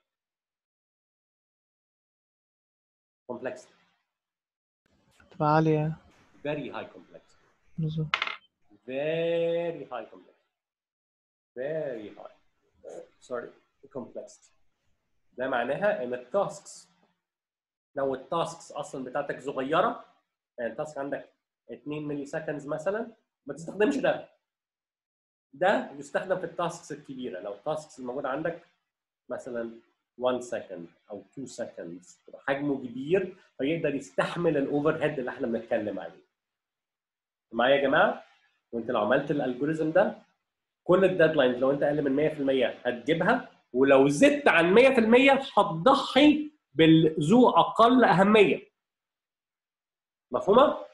كومبلكسيتي تبقى عالية very high complexity بالظبط very high complexity very high sorry complexity ده معناها ان التاسكس لو التاسكس اصلا بتاعتك صغيره يعني التاسك عندك 2 ملي سكندز مثلا ما تستخدمش ده ده يستخدم في التاسكس الكبيره لو التاسكس الموجوده عندك مثلا 1 سكند او 2 سكندز حجمه كبير فيقدر يستحمل الاوفر هيد اللي احنا بنتكلم عليه معايا يا جماعه وانت لو عملت الالجوريزم ده كل الديدلاينز لو انت اقل من 100% هتجيبها ولو زدت عن 100% هتضحي بالذو اقل اهميه مفهومه؟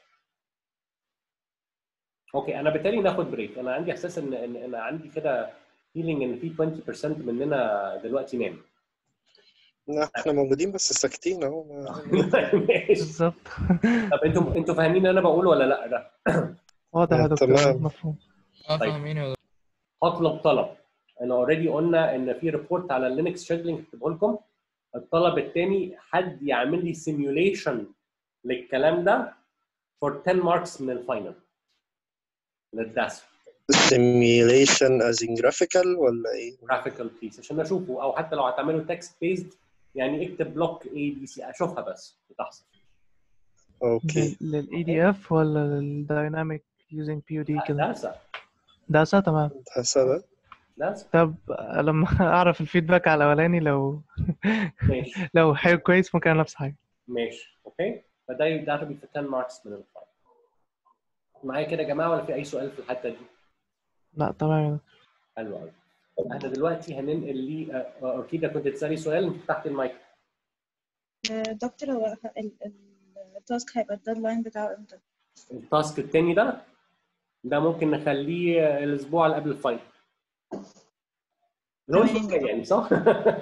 اوكي انا بالتالي ناخد بريك انا عندي احساس ان ان انا عندي كده فيلينج ان في 20% مننا دلوقتي نام احنا موجودين بس ساكتين اهو ما- ماشي بالظبط طب انتوا انتوا فاهمين اللي انا بقوله ولا لا ده؟ واضح يا آه، دكتور تمام. مفهوم اه طيب. فاهمين يا دكتور. هطلب طلب انا اوريدي قلنا ان في ريبورت على اللينكس شيدلينج هكتبه لكم الطلب الثاني حد يعمل لي سيميوليشن للكلام ده فور 10 ماركس من الفاينل للداس simulation as in graphical ولا ايه؟ جرافيكال بليز عشان اشوفه او حتى لو هتعملوا تكست بيزد يعني اكتب بلوك اي بي سي اشوفها بس بتحصل اوكي للاي دي اف ولا للدايناميك يوزنج بي يو دي كده داسا داسا تمام حسب داسا طب لما اعرف الفيدباك على الاولاني لو ماشي لو حلو كويس ممكن نفس حاجه ماشي اوكي فده ده هتبقى في 10 ماركس من الفاينل معايا كده يا جماعه ولا في اي سؤال في الحته دي؟ لا تمام يا دكتور. حلو قوي احنا دلوقتي هننقل لي آه، آه، اوركيدا كنت تسالي سؤال انت فتحت المايك آه، دكتور هو ال- ال- التاسك هيبقى الديدلاين بتاعه امتى؟ التاسك التاني ده ده ممكن نخليه آه، الاسبوع اللي قبل الفاينل اللي هو الاسبوع الجاي يعني صح؟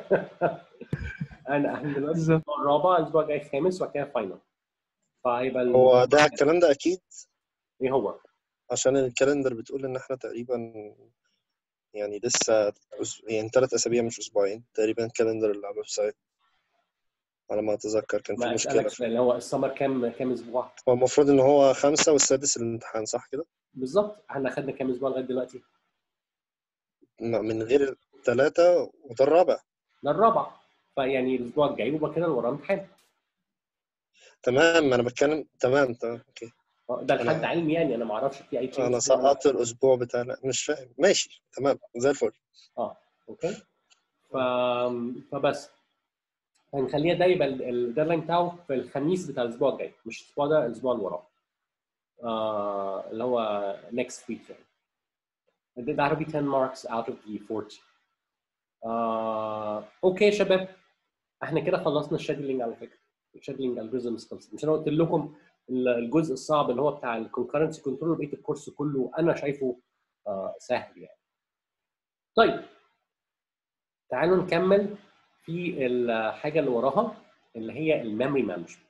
انا احنا دلوقتي بالظبط الاسبوع الرابع الاسبوع الجاي الخامس وبعد كده فاينل فهيبقى ال- هو ده الكلام ده اكيد ايه هو؟ عشان الكالندر بتقول ان احنا تقريبا يعني لسه أس- يعني ثلاث اسابيع مش اسبوعين تقريبا الكالندر اللي على الويب سايت على ما اتذكر كان في ما مشكله اسالك في سؤال هو السمر كام كام اسبوع؟ هو المفروض ان هو خمسة والسادس الامتحان صح كده؟ بالظبط احنا خدنا كام اسبوع لغايه دلوقتي؟ م- من غير الثلاثة وده الرابع ده الرابع فيعني الاسبوع الجاي وبعد كده اللي وراه امتحان تمام ما انا بتكلم تمام تمام اوكي آه، ده لحد أنا- علمي يعني انا ما اعرفش في اي انا changes سقطت الاسبوع بتاع لا مش فاهم ماشي تمام زي الفل اه اوكي ف... فبس هنخليها ده يبقى الديدلاين بتاعه في الخميس بتاع الاسبوع الجاي مش الاسبوع ده الاسبوع اللي وراه آه اللي هو next week يعني ده ده هتبقى 10 marks out of the 40 آه اوكي يا شباب احنا كده خلصنا الشادلينج على فكره الشادلينج الجوريزمز خلصت مش انا قلت لكم الجزء الصعب اللي هو بتاع الكونكرنسي كنترول بقيه الكورس كله انا شايفه آه سهل يعني طيب تعالوا نكمل في الحاجه اللي وراها اللي هي الميموري مانجمنت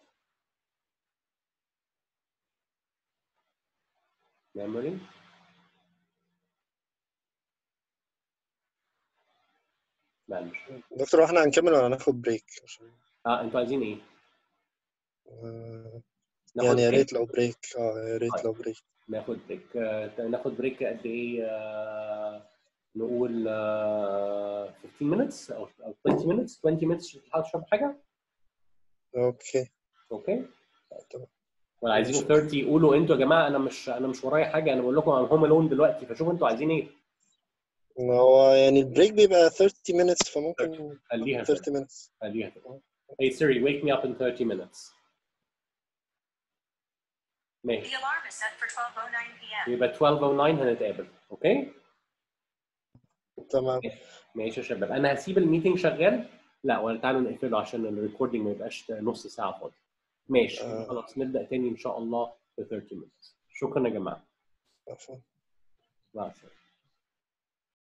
memory management دكتور احنا هنكمل ولا هناخد بريك عشان اه انتوا عايزين ايه؟ آه، ناخد يعني يا بريك؟ ريت لو بريك اه يا ريت طيب. لو بريك ناخد بريك آه، ناخد بريك قد ايه آه، نقول آه، 15 minutes او او 20 minutes 20 minutes تحاول تشرب حاجه اوكي اوكي تمام. ولا عايزين 30 قولوا انتوا يا جماعه انا مش انا مش ورايا حاجه انا بقول لكم انا هوم الون دلوقتي فشوفوا انتوا عايزين ايه ما هو يعني البريك بيبقى 30 minutes فممكن خليها 30 minutes خليها كده. Hey Siri, wake me up in 30 minutes. ماشي The alarm is set for 12:09 p.m. يبقى 12:09 هنتقابل اوكي؟ تمام ماشي يا شباب انا هسيب الميتنج شغال لا ولا تعالوا نقفله عشان الريكوردينج ما يبقاش نص ساعه فاضي ماشي آه. خلاص نبدا تاني ان شاء الله في 30 minutes شكرا يا جماعه عفوا. مع السلامه